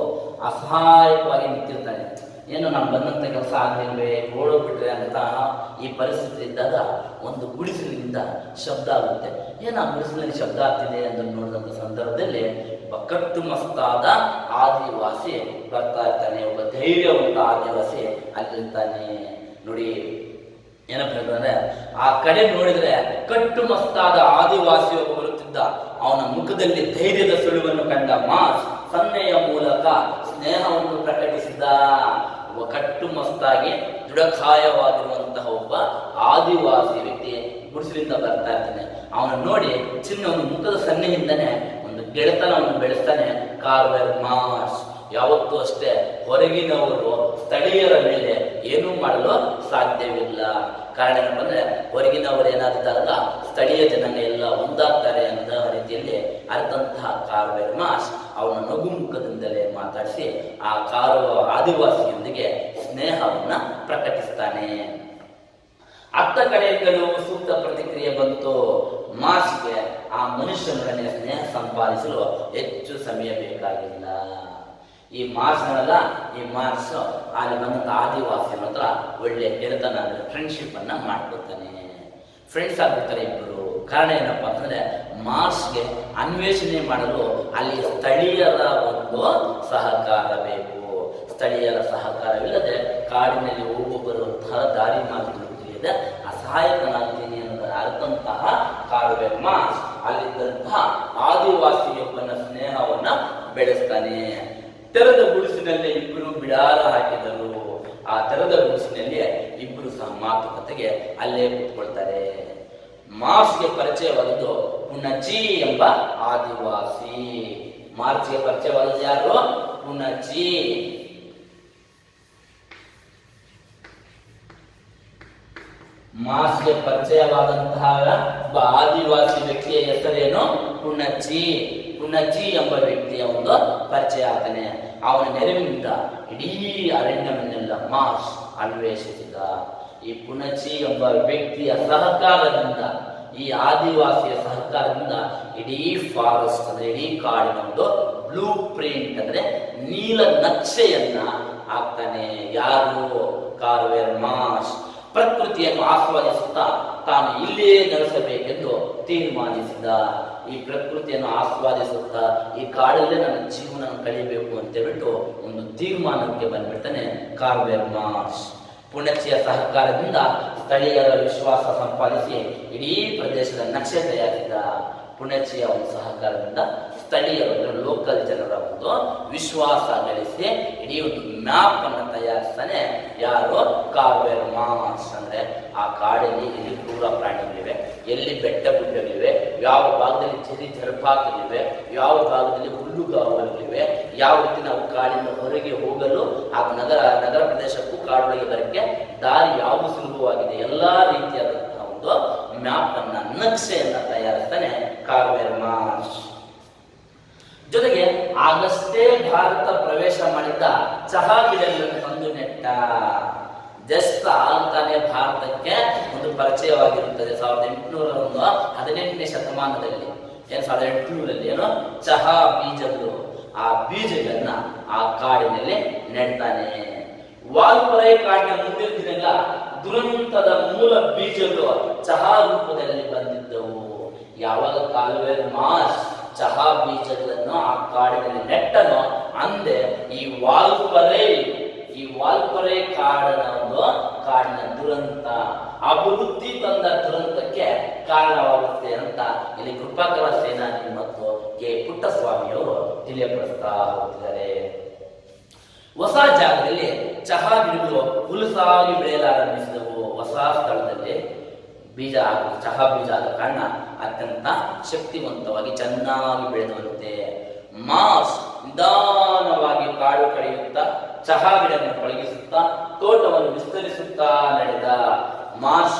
ಅಸಹಾಯಕವಾಗಿ ನಿಂತಿರ್ತಾನೆ ಏನು ನಾನು ಬಂದಂತ ಕೆಲಸ ಆಗ್ಲಿಲ್ವೇ ಓಡೋಗ್ಬಿಟ್ರೆ ಅಂತ ಈ ಪರಿಸ್ಥಿತಿ ಇದ್ದಾಗ ಒಂದು ಗುಡಿಸಲಿನಿಂದ ಶಬ್ದ ಆಗುತ್ತೆ ಏನು ಆ ಗುಡಿಸಲಿನಲ್ಲಿ ಶಬ್ದ ಆಗ್ತಿದೆ ಅಂತ ನೋಡಿದಂಥ ಸಂದರ್ಭದಲ್ಲಿ ಒಬ್ಬ ಕಟ್ಟು ಮಸ್ತಾದ ಆದಿವಾಸಿ ಬರ್ತಾ ಇರ್ತಾನೆ ಒಬ್ಬ ಧೈರ್ಯವಂತ ಆದಿವಾಸಿ ಅಲ್ಲಿರ್ತಾನೆ ನೋಡಿ ಏನಪ್ಪ ಹೇಳಿದ್ರೆ ಆ ಕಡೆ ನೋಡಿದ್ರೆ ಕಟ್ಟು ಮಸ್ತಾದ ಆದಿವಾಸಿ ಒಬ್ಬ ಬರುತ್ತಿದ್ದ ಅವನ ಮುಖದಲ್ಲಿ ಧೈರ್ಯದ ಸುಳಿವನ್ನು ಕಂಡ ಮಾಸ್ ಸನ್ನೆಯ ಮೂಲಕ ಸ್ನೇಹವನ್ನು ಪ್ರಕಟಿಸಿದ ಒಬ್ಬ ಕಟ್ಟು ಮಸ್ತಾಗಿ ದೃಢಕಾಯವಾಗಿರುವಂತಹ ಒಬ್ಬ ಆದಿವಾಸಿ ವ್ಯಕ್ತಿ ಗುಡಿಸಲಿಂದ ಬರ್ತಾ ಇರ್ತಾನೆ ಅವನ ನೋಡಿ ಚಿನ್ನ ಒಂದು ಮುಖದ ಸನ್ನೆಯಿಂದನೇ ಒಂದು ಗೆಳೆತನವನ್ನು ಬೆಳೆಸ್ತಾನೆ ಕಾರ್ವೆರ್ ಮಾಸ್ ಯಾವತ್ತೂ ಅಷ್ಟೇ ಹೊರಗಿನವರು ಸ್ಥಳೀಯರ ಮೇಲೆ ಏನೂ ಮಾಡಲು ಸಾಧ್ಯವಿಲ್ಲ ಕಾರಣ ಏನಪ್ಪ ಅಂದ್ರೆ ಹೊರಗಿನವರು ಏನಾದಾಗ ಸ್ಥಳೀಯ ಜನಾಂಗ ಎಲ್ಲ ಒಂದಾಗ್ತಾರೆ ಅಂತ ರೀತಿಯಲ್ಲಿ ಅರ್ಥಂತಹ ಕಾರ್ವೇರ್ ಮಾಸ್ ಅವನ ನಗುಮುಖದಿಂದಲೇ ಮಾತಾಡಿಸಿ ಆ ಕಾರು ಆದಿವಾಸಿಯೊಂದಿಗೆ ಸ್ನೇಹವನ್ನ ಪ್ರಕಟಿಸ್ತಾನೆ ಅತ್ತ ಕಡೆಯಿಂದಲೂ ಸೂಕ್ತ ಪ್ರತಿಕ್ರಿಯೆ ಬಂತು ಮಾಸ್ಗೆ ಆ ಮನುಷ್ಯನೊಡನೆ ಸ್ನೇಹ ಸಂಪಾದಿಸಲು ಹೆಚ್ಚು ಸಮಯ ಬೇಕಾಗಿಲ್ಲ ಈ ಮಾರ್ಸ್ನಲ್ಲ ಈ ಮಾರ್ಸ್ ಅಲ್ಲಿ ಬಂದಂತ ಆದಿವಾಸಿ ಹತ್ರ ಒಳ್ಳೆ ಗೆಳೆತನ ಅಂದ್ರೆ ಫ್ರೆಂಡ್ಶಿಪ್ ಅನ್ನ ಮಾಡ್ಕೊತಾನೆ ಫ್ರೆಂಡ್ಸ್ ಆಗ್ಬಿಡ್ತಾರೆ ಇಬ್ಬರು ಕಾರಣ ಏನಪ್ಪ ಅಂತಂದ್ರೆ ಮಾರ್ಸ್ಗೆ ಅನ್ವೇಷಣೆ ಮಾಡಲು ಅಲ್ಲಿ ಸ್ಥಳೀಯರ ಒಂದು ಸಹಕಾರ ಬೇಕು ಸ್ಥಳೀಯರ ಸಹಕಾರವಿಲ್ಲದೆ ಕಾಡಿನಲ್ಲಿ ಹೋಗು ಬರುವಂತಹ ದಾರಿ ಮಾರ್ಗಗಳು ತಿಳಿಯದೆ ಅಸಹಾಯಕನಾಗ್ತೀನಿ ಅನ್ನೋದರ ಅರ್ಥಂತಹ ಕಾಡುವೆ ಮಾಸ್ ಅಲ್ಲಿದ್ದಂತಹ ಆದಿವಾಸಿಯೊಬ್ಬನ ಸ್ನೇಹವನ್ನ ಬೆಳೆಸ್ತಾನೆ ತೆರೆದ ಗುಡಿಸಿನಲ್ಲಿ ಇಬ್ಬರು ಬಿಡಾರ ಹಾಕಿದರು ಆ ತೆರೆದ ಗುಡಿಸಿನಲ್ಲಿ ಇಬ್ಬರು ಸಹ ಮಾತುಕತೆಗೆ ಅಲ್ಲೇ ಕೂತ್ಕೊಳ್ತಾರೆ ಮಾರ್ಚ್ಗೆ ಪರಿಚಯವಾದದ್ದು ಪುಣಚಿ ಎಂಬ ಆದಿವಾಸಿ ಮಾರ್ಚ್ಗೆ ಪರಿಚಯವಾದದ್ದು ಯಾರು ಪುಣಚಿ ಮಾಸ್ಗೆ ಪರಿಚಯವಾದಂತಹ ಒಬ್ಬ ಆದಿವಾಸಿ ವ್ಯಕ್ತಿಯ ಹೆಸರೇನು ಪುಣಚಿ ಪುಣಚಿ ಎಂಬ ವ್ಯಕ್ತಿಯ ಒಂದು ಪರಿಚಯ ಆಗ್ತಾನೆ ಅವನ ನೆರವಿನಿಂದ ಇಡೀ ಅರಣ್ಯವನ್ನೆಲ್ಲ ಮಾಸ್ ಅನ್ವೇಷಿಸಿದ ಈ ಪುಣಚಿ ಎಂಬ ವ್ಯಕ್ತಿಯ ಸಹಕಾರದಿಂದ ಈ ಆದಿವಾಸಿಯ ಸಹಕಾರದಿಂದ ಇಡೀ ಫಾರೆಸ್ಟ್ ಅಂದ್ರೆ ಇಡೀ ಕಾಡಿನ ಒಂದು ಬ್ಲೂ ಪ್ರಿಂಟ್ ಅಂದ್ರೆ ನೀಲ ನಕ್ಷೆಯನ್ನ ಹಾಕ್ತಾನೆ ಯಾರು ಕಾರ್ವೇರ್ ಮಾಸ್ ಪ್ರಕೃತಿಯನ್ನು ಆಸ್ವಾದಿಸುತ್ತಾ ತಾನು ಇಲ್ಲೇ ನೆಲೆಸಬೇಕೆಂದು ತೀರ್ಮಾನಿಸಿದ ಈ ಪ್ರಕೃತಿಯನ್ನು ಆಸ್ವಾದಿಸುತ್ತಾ ಈ ಕಾಡಲ್ಲೇ ನನ್ನ ಜೀವನ ಕಳಿಬೇಕು ಅಂತ ಹೇಳ್ಬಿಟ್ಟು ಒಂದು ತೀರ್ಮಾನಕ್ಕೆ ಬಂದ್ಬಿಡ್ತಾನೆ ಕಾರ್ವೇರ್ ಮಾರ್ಷ್ ಪುಣಚಿಯ ಸಹಕಾರದಿಂದ ಸ್ಥಳೀಯರ ವಿಶ್ವಾಸ ಸಂಪಾದಿಸಿ ಇಡೀ ಪ್ರದೇಶದ ನಕ್ಷೆ ತಯಾರಿಸಿದ ಪುಣಚಿಯ ಒಂದು ಸಹಕಾರದಿಂದ ಸ್ಥಳೀಯರು ಅಂದ್ರೆ ಲೋಕಲ್ ಜನರ ಒಂದು ವಿಶ್ವಾಸ ಗಳಿಸಿ ಇಡೀ ಒಂದು ಮ್ಯಾಪ್ ಅನ್ನು ತಯಾರಿಸ್ತಾನೆ ಯಾರು ಕಾವೇರ್ ಮಾಸ್ ಅಂದ್ರೆ ಆ ಕಾಡಲ್ಲಿ ಎಲ್ಲಿ ಕ್ರೂರ ಪ್ರಾಣಿಗಳಿವೆ ಎಲ್ಲಿ ಬೆಟ್ಟ ಗುಡ್ಡಗಳಿವೆ ಯಾವ ಭಾಗದಲ್ಲಿ ಚರಿ ಜಲಪಾತಗಳಿವೆ ಯಾವ ಭಾಗದಲ್ಲಿ ಹುಲ್ಲುಗಾವಲುಗಳಿವೆ ಯಾವ ರೀತಿ ನಾವು ಕಾಡಿನ ಹೊರಗೆ ಹೋಗಲು ಹಾಗೂ ನಗರ ನಗರ ಪ್ರದೇಶಕ್ಕೂ ಕಾಡೊಳಗೆ ಬರಕ್ಕೆ ದಾರಿ ಯಾವುದು ಸುಲಭವಾಗಿದೆ ಎಲ್ಲಾ ರೀತಿಯಾದಂತಹ ಒಂದು ಮ್ಯಾಪ್ ಅನ್ನ ನಕ್ಷೆಯನ್ನ ತಯಾರಿಸ್ತಾನೆ ಕಾರ್ವೇರ್ ಮಾರ್ಷ್ ಜೊತೆಗೆ ಆಗಷ್ಟೇ ಭಾರತ ಪ್ರವೇಶ ಮಾಡಿದ್ದ ಚಹಾ ಗಿಡಗಳನ್ನು ತಂದು ನೆಟ್ಟ ಜಸ್ಟ್ ಆಗ್ತಾನೆ ಭಾರತಕ್ಕೆ ಒಂದು ಪರಿಚಯವಾಗಿರುತ್ತದೆ ಸಾವಿರದ ಎಂಟುನೂರ ಒಂದು ಹದಿನೆಂಟನೇ ಶತಮಾನದಲ್ಲಿ ಏನ್ ಸಾವಿರದ ಎಂಟುನೂರಲ್ಲಿ ಏನು ಚಹಾ ಬೀಜಗಳು ಆ ಬೀಜಗಳನ್ನ ಆ ಕಾಡಿನಲ್ಲಿ ನೆಡ್ತಾನೆ ವಾಲ್ಪರೆ ಕಾಡಿನ ಮುಂದಿನ ದಿನಗಳ ದುರಂತದ ಮೂಲ ಬೀಜಗಳು ಚಹಾ ರೂಪದಲ್ಲಿ ಬಂದಿದ್ದವು ಯಾವಾಗ ಕಾಲುವೆ ಮಾಸ್ ಚಹಾ ಬೀಜಗಳನ್ನು ಆ ಕಾಡಿನಲ್ಲಿ ನೆಟ್ಟನೋ ಅಂದೆ ಈ ವಾಲ್ಪರೆ ಈ ವಾಲ್ಪರೆ ಕಾಡಿನ ಒಂದು ಕಾಡಿನ ದುರಂತ ಅಭಿವೃದ್ಧಿ ತಂದ ದುರಂತಕ್ಕೆ ಕಾರಣವಾಗುತ್ತೆ ಅಂತ ಇಲ್ಲಿ ಕೃಪಾಕರ ಸೇನಾನಿ ಮತ್ತು ಕೆ ಪುಟ್ಟಸ್ವಾಮಿಯವರು ತಿಳಿಯಪಡಿಸ್ತಾ ಹೋಗ್ತಿದ್ದಾರೆ ಹೊಸ ಜಾಗದಲ್ಲಿ ಚಹಾ ಗಿಡಗಳು ಹುಲಸಾಗಿ ಬೆಳೆಯಲಾರಂಭಿಸಿದವು ಹೊಸ ಸ್ಥಳದಲ್ಲಿ ಬೀಜ ಹಾಕಿ ಚಹಾ ಬೀಜ ಆದ ಕಾರಣ ಅತ್ಯಂತ ಶಕ್ತಿವಂತವಾಗಿ ಚೆನ್ನಾಗಿ ಬೆಳೆದಂತೆ ಮಾಸ್ ನಿಧಾನವಾಗಿ ಕಾಡು ಕಳೆಯುತ್ತಾ ಚಹಾ ಗಿಡವನ್ನು ಪಳಗಿಸುತ್ತಾ ತೋಟವನ್ನು ವಿಸ್ತರಿಸುತ್ತಾ ನಡೆದ ಮಾಸ್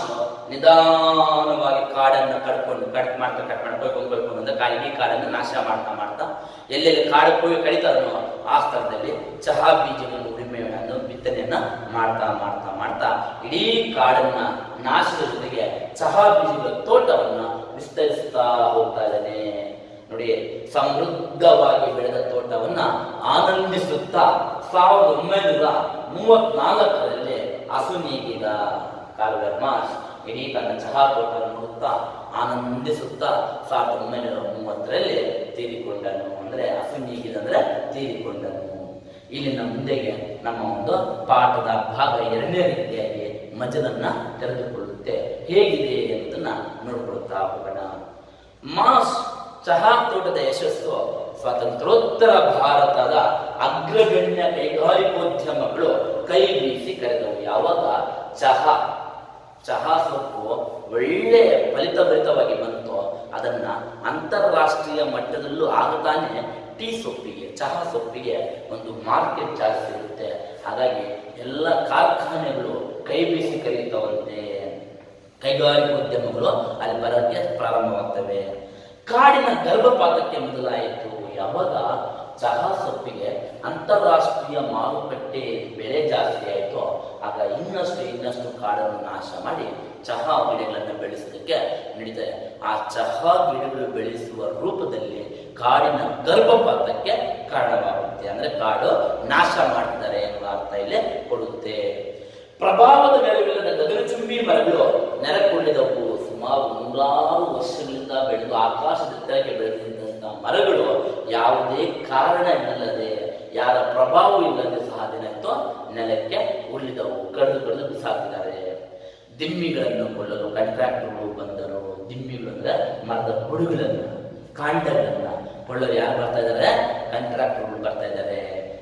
ನಿಧಾನವಾಗಿ ಕಾಡನ್ನು ಕಡ್ಕೊಂಡು ಕಟ್ ಮಾಡ್ತಾ ಕಟ್ ಮಾಡ್ತಾ ಕೊಯ್ಕೊಂಡು ಕೊಯ್ಕೊಂಡು ಬಂದ ಕಾಡಿ ಇಡೀ ಕಾಡನ್ನು ನಾಶ ಮಾಡ್ತಾ ಮಾಡ್ತಾ ಎಲ್ಲೆಲ್ಲಿ ಕಾಡು ಕೊಯ್ ಕಡಿತಾರನೋ ಆ ಸ್ಥಳದಲ್ಲಿ ಚಹಾ ಬೀಜಗಳನ್ನು ಉಳಿಮೆಯನ್ನು ಬಿತ್ತನೆಯನ್ನ ಮಾಡ್ತಾ ಮಾಡ್ತಾ ಮಾಡ್ತಾ ಇಡೀ ಕಾಡನ್ನ ನಾಶದ ಜೊತೆಗೆ ಚಹಾ ಬೀಜಗಳ ತೋಟವನ್ನ ವಿಸ್ತರಿಸುತ್ತಾ ಹೋಗ್ತಾ ಇದ್ದಾನೆ ನೋಡಿ ಸಮೃದ್ಧವಾಗಿ ಬೆಳೆದ ತೋಟವನ್ನ ಆನಂದಿಸುತ್ತಾ ಸಾವಿರದ ಒಂಬೈನೂರ ಮೂವತ್ನಾಲ್ಕರಲ್ಲಿ ಅಸುನೀಗಿದ ಕಾರ್ವೇರ್ ಮಾಸ್ ಇಡೀ ತನ್ನ ಚಹಾ ತೋಟವನ್ನು ನೋಡುತ್ತಾ ಆನಂದಿಸುತ್ತಾ ಸಾವಿರದ ಒಂಬೈನೂರ ಮೂವತ್ತರಲ್ಲಿ ತೀರಿಕೊಂಡನು ಅಂದ್ರೆ ಅಸುನೀಗಿದಂದ್ರೆ ತೀರಿಕೊಂಡನು ಇಲ್ಲಿನ ಮುಂದೆಗೆ ನಮ್ಮ ಒಂದು ಪಾಠದ ಭಾಗ ಎರಡನೇ ರೀತಿಯಾಗಿ ಮಜಲನ್ನ ತೆರೆದುಕೊಳ್ಳುತ್ತೆ ಹೇಗಿದೆ ಎಂಬುದನ್ನ ನೋಡ್ಕೊಳ್ತಾ ಹೋಗೋಣ ಮಾಸ್ ಚಹಾ ತೋಟದ ಯಶಸ್ಸು ಸ್ವಾತಂತ್ರ್ಯೋತ್ತರ ಭಾರತದ ಅಗ್ರಗಣ್ಯ ಕೈಗಾರಿಕೋದ್ಯಮಗಳು ಕೈ ಬೀಸಿ ಕರೆದವು ಯಾವಾಗ ಚಹಾ ಚಹಾ ಸೊಪ್ಪು ಒಳ್ಳೆ ಫಲಿತಭರಿತವಾಗಿ ಬಂತು ಅದನ್ನ ಅಂತಾರಾಷ್ಟ್ರೀಯ ಮಟ್ಟದಲ್ಲೂ ಆಗತಾನೆ ಟೀ ಸೊಪ್ಪಿಗೆ ಚಹಾ ಸೊಪ್ಪಿಗೆ ಒಂದು ಮಾರ್ಕೆಟ್ ಜಾಸ್ತಿ ಇರುತ್ತೆ ಹಾಗಾಗಿ ಎಲ್ಲ ಕಾರ್ಖಾನೆಗಳು ಕೈ ಬೀಸಿ ಕರೆಯುತ್ತವಂತೆ ಕೈಗಾರಿಕೋದ್ಯಮಗಳು ಅಲ್ಲಿ ಬರೋಕ್ಕೆ ಪ್ರಾರಂಭವಾಗ್ತವೆ ಕಾಡಿನ ಗರ್ಭಪಾತಕ್ಕೆ ಮೊದಲಾಯಿತು ಯಾವಾಗ ಚಹಾ ಸೊಪ್ಪಿಗೆ ಅಂತಾರಾಷ್ಟ್ರೀಯ ಮಾರುಕಟ್ಟೆ ಬೆಲೆ ಜಾಸ್ತಿ ಆಯಿತು ಆಗ ಇನ್ನಷ್ಟು ಇನ್ನಷ್ಟು ಕಾಡನ್ನು ನಾಶ ಮಾಡಿ ಚಹಾ ಗಿಡಗಳನ್ನು ಬೆಳೆಸೋದಕ್ಕೆ ನಡೀತದೆ ಆ ಚಹಾ ಗಿಡಗಳು ಬೆಳೆಸುವ ರೂಪದಲ್ಲಿ ಕಾಡಿನ ಗರ್ಭಪಾತಕ್ಕೆ ಕಾರಣವಾಗುತ್ತೆ ಅಂದ್ರೆ ಕಾಡು ನಾಶ ಮಾಡ್ತಿದ್ದಾರೆ ಎನ್ನುವ ಅರ್ಥ ಇಲ್ಲಿ ಕೊಡುತ್ತೆ ಪ್ರಭಾವದ ಮೇಲಿಲ್ಲದ ಗಗನಚುಂಬಿ ಮರಗಳು ನೆಲಕ್ಕೊಳ್ಳಿದವು ಸುಮಾರು ನೂರಾರು ವರ್ಷಗಳಿಂದ ಬೆಳೆದು ಆಕಾಶದೆತ್ತರಕ್ಕೆ ಬೆಳೆದಿದ್ದಂಥ ಮರಗಳು ಯಾವುದೇ ಕಾರಣವಿಲ್ಲದೆ ಯಾರ ಪ್ರಭಾವ ಇಲ್ಲದೆ ಸಹ ಅದೇನಾಯ್ತು ನೆಲಕ್ಕೆ ಉರುಳಿದವು ಕಡಿದು ಕಡಿದು ಬಿಸಾಕಿದ್ದಾರೆ ದಿಮ್ಮಿಗಳನ್ನು ಕೊಳ್ಳಲು ಕಾಂಟ್ರಾಕ್ಟರ್ಗಳು ಬಂದರು ದಿಮ್ಮಿಗಳು ಅಂದ್ರೆ ಮರದ ಬುಡುಗಳನ್ನು ಕಾಂಡಗಳನ್ನ ಕೊಳ್ಳಲು ಯಾರು ಬರ್ತಾ ಇದ್ದಾರೆ ಕಾಂಟ್ರಾಕ್ಟರ್ಗಳು ಬರ್ತಾ ಇದ್ದಾರೆ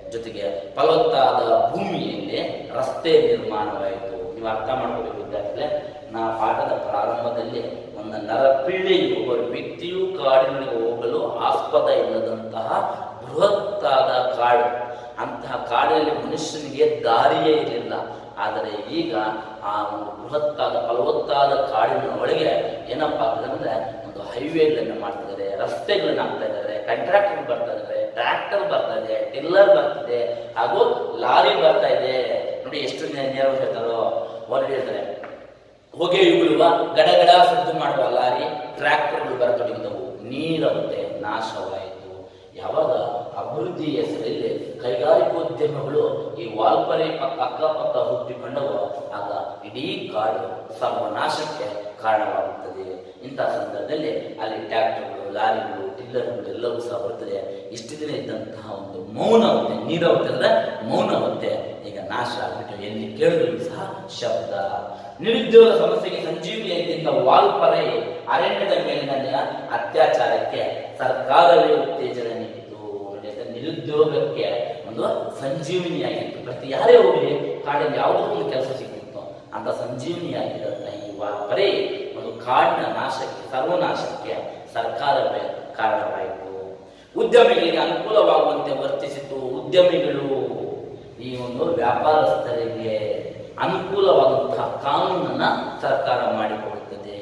ಜೊತೆಗೆ ಫಲವತ್ತಾದ ಭೂಮಿಯಲ್ಲಿ ರಸ್ತೆ ನಿರ್ಮಾಣವಾಯಿತು ನೀವು ಅರ್ಥ ಮಾಡ್ಕೋಬೇಕು ವಿದ್ಯಾರ್ಥಿಗಳೇ ನಾ ಪಾಠದ ಪ್ರಾರಂಭದಲ್ಲಿ ಒಂದು ನರಪಿಳ್ಳೆಯು ಒಬ್ಬ ವ್ಯಕ್ತಿಯು ಕಾಡಿನೊಳಗೆ ಹೋಗಲು ಆಸ್ಪದ ಇಲ್ಲದಂತಹ ಬೃಹತ್ತಾದ ಕಾಡು ಅಂತಹ ಕಾಡಿನಲ್ಲಿ ಮನುಷ್ಯನಿಗೆ ದಾರಿಯೇ ಇರಲಿಲ್ಲ ಆದರೆ ಈಗ ಆ ಒಂದು ಬೃಹತ್ತಾದ ಫಲವತ್ತಾದ ಕಾಡಿನ ಒಳಗೆ ಏನಪ್ಪ ಆಗ್ತದೆ ಅಂದ್ರೆ ಒಂದು ಹೈವೇಗಳನ್ನು ಮಾಡ್ತಿದ್ದಾರೆ ರಸ್ತೆಗಳನ್ನ ಹಾಕ್ತಾ ಇದ್ದಾರೆ ಕಂಟ್ರಾಕ್ಟರ್ ಬರ್ತಾ ಇದ್ದಾರೆ ಟ್ರ್ಯಾಕ್ಟರ್ ಬರ್ತಾ ಇದೆ ಟಿಲ್ಲರ್ ಬರ್ತಿದೆ ಹಾಗೂ ಲಾರಿ ಬರ್ತಾ ಇದೆ ನೋಡಿ ಎಷ್ಟು ನೇ- ನೇರವಾಗಿ ಹೇಳ್ತಾರೋ ಹೊರಡಿ ಹೇಳ್ತಾರೆ ಹೊಗೆ ಉಗುಳುವ ಗಡಗಡ ಸದ್ದು ಮಾಡುವ ಲಾರಿ ಟ್ರ್ಯಾಕ್ಟರ್ಗಳು ಬರತೊಡಗಿದವು ನೀರವತೆ ನಾಶವಾಯಿತು ಯಾವಾಗ ಅಭಿವೃದ್ಧಿ ಹೆಸರಲ್ಲಿ ಕೈಗಾರಿಕೋದ್ಯಮಗಳು ಈ ವಾಲ್ಪರೆ ಪಕ್ಕ ಅಕ್ಕಪಕ್ಕ ಹುಟ್ಟಿಕೊಂಡವು ಆಗ ಇಡೀ ಕಾಡು ಸರ್ವನಾಶಕ್ಕೆ ಕಾರಣವಾಗುತ್ತದೆ ಇಂತಹ ಸಂದರ್ಭದಲ್ಲಿ ಅಲ್ಲಿ ಟ್ರ್ಯಾಕ್ಟರ್ಗಳು ಲಾರಿಗಳು ಟಿಲ್ಲರ್ಗಳು ಎಲ್ಲವೂ ಸಹ ಬರ್ತದೆ ಇಷ್ಟು ದಿನ ಇದ್ದಂತಹ ಒಂದು ಮೌನವತೆ ನೀರವತೆ ಅಂದ್ರೆ ಮೌನವತೆ ಈಗ ನಾಶ ಆಗ್ಬಿಟ್ಟು ಎಲ್ಲಿ ಕೇಳಿದ್ರು ಸಹ ಶಬ್ದ ನಿರುದ್ಯೋಗ ಸಮಸ್ಯೆಗೆ ಸಂಜೀವಿನಿಯಾಗಿದ್ದ ವಾಲ್ಪರೆ ಅರಣ್ಯದ ಮೇಲಿನ ಅತ್ಯಾಚಾರಕ್ಕೆ ಸರ್ಕಾರವೇ ಉತ್ತೇಜನ ನೀಡಿತು ನೋಡಿ, ಅದು ನಿರುದ್ಯೋಗಕ್ಕೆ ಒಂದು ಸಂಜೀವಿನಿಯಾಗಿತ್ತು ಪ್ರತಿ ಯಾರೇ ಹೋಗಲಿ ಕಾಡಿನ ಯಾವುದೋ ಒಂದು ಕೆಲಸ ಸಿಕ್ಕಿತ್ತು ಅಂತ ಸಂಜೀವಿನಿಯಾಗಿದ್ದಂಥ ಈ ವಾಲ್ಪರೆ ಒಂದು ಕಾಡಿನ ನಾಶಕ್ಕೆ ಸರ್ವನಾಶಕ್ಕೆ ಸರ್ಕಾರವೇ ಕಾರಣವಾಯಿತು ಉದ್ಯಮಿಗಳಿಗೆ ಅನುಕೂಲವಾಗುವಂತೆ ವರ್ತಿಸಿತು ಉದ್ಯಮಿಗಳು ಈ ಒಂದು ವ್ಯಾಪಾರಸ್ಥರಿಗೆ ಅನುಕೂಲವಾದಂತಹ ಕಾನೂನನ್ನ ಸರ್ಕಾರ ಮಾಡಿಕೊಡುತ್ತದೆ